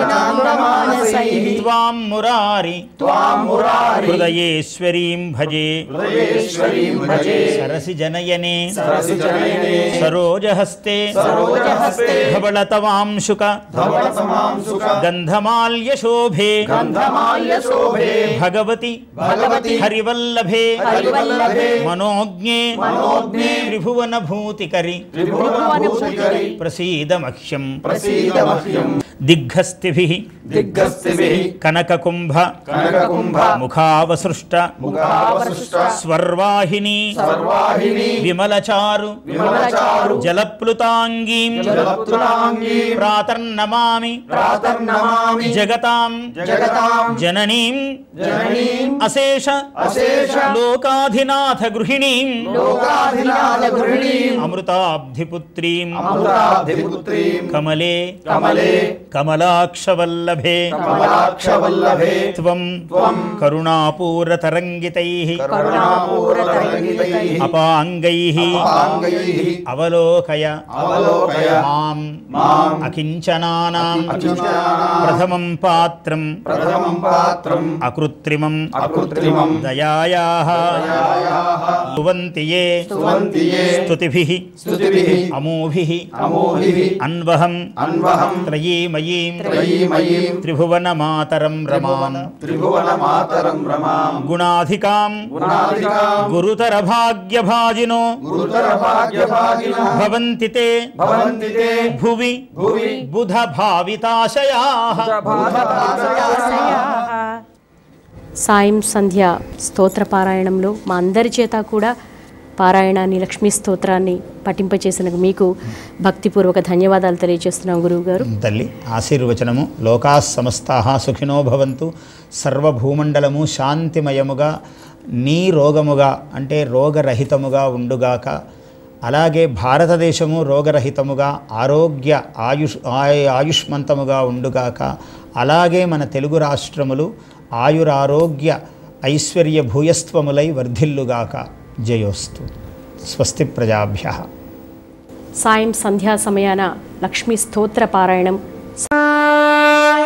వచనాంగమానసైః త్వాం మురారి త్వాం మురారి హృదయేశ్వరీం భజే హృదయేశ్వరీం భజే సరసి జనయనే సరసి జనయనే సరోజహస్తే సరోజహస్తే ధవళతవాంశుక ధవళతమాంసుక గంధమాల్యశోభే గంధమాల్యశోభే భగవతి భగవతి హరివల్లభే హరివల్లభే మనోజ్ఞే మనోజ్ఞే త్రిభువన భూతికరి త్రిభువనభూతికరి ప్రసీద మహ్యం ప్రసీద మహ్యం దిగ్ఘస్థిభి దిగ్గస్థిభిః కనకకుంభ కనకకుంభ ముఖావసృష్ట ముఖావసృష్ట స్వర్వాహిని సర్వాహిని విమలచారు విమలచారు జలప్లుతాంగీం జలప్తులాంగీ ప్రాతర్నమామి ప్రాతర్నమామి జగతాం జగతాం జననీం జననీం అశేష అశేష లోకాధినాథ గృహిణీం లోకాధినాథ గృహిణీం అమృతాబ్ధిపుత్రీం అమృతాధిపుత్రీం కమలే కమలే కమలాక్షవల్లభే కమలాక్షవల్లభే త్వం త్వం కరుణాపూరతరంగితైః కరుణాపూరతరంగితైః అపాంగైః అపాంగైః అవలోకయ అవలోకయ మాం మాం అకించనానాం అకించనానాం ప్రథమం పాత్రం ప్రథమం పాత్రం అకృత్రిమం అకృత్రిమం దయాయాः స్తువంతి ఏ స్తువంతి ఏ స్తుతిభిः స్తుతిభిః అమోభిः అమోభిః అన్వహం అన్వహం త్రయీమయీం త్రయీమయీం త్రిభువనమాతరం రమాం త్రిభువన మాతరం రమాం గుణాధికాం గుణాధికాం గురుతర భాగ్యభాజినో గురుతర భాగ్యభాగినః భవంతి తే భవంతి తే భువి భువి బుధ భావితాశయాః సాయం సంధ్య స్తోత్ర పారాయణంలో మా అందరి చేత కూడా పారాయణాన్ని లక్ష్మీ స్తోత్రాన్ని పఠింపచేసిన మీకు భక్తిపూర్వక ధన్యవాదాలు తెలియజేస్తున్నాం గురువు గారు తల్లి ఆశీర్వచనము లోకా సమస్తా సుఖినో భవంతు సర్వభూమండలము శాంతిమయముగా నీ రోగముగా అంటే రోగరహితముగా ఉండుగాక అలాగే భారతదేశము రోగరహితముగా ఆరోగ్య ఆయుష్ ఆయ- ఆయుష్మంతముగా ఉండుగాక అలాగే మన తెలుగు రాష్ట్రములు ఆయురారోగ్య ఐశ్వర్య భూయస్త్వములై వర్ధిల్లుగాక జయోస్తు స్వస్తి ప్రజాభ్య సాయం సంధ్యా సమయాన లక్ష్మీ స్తోత్ర పారాయణం సాయ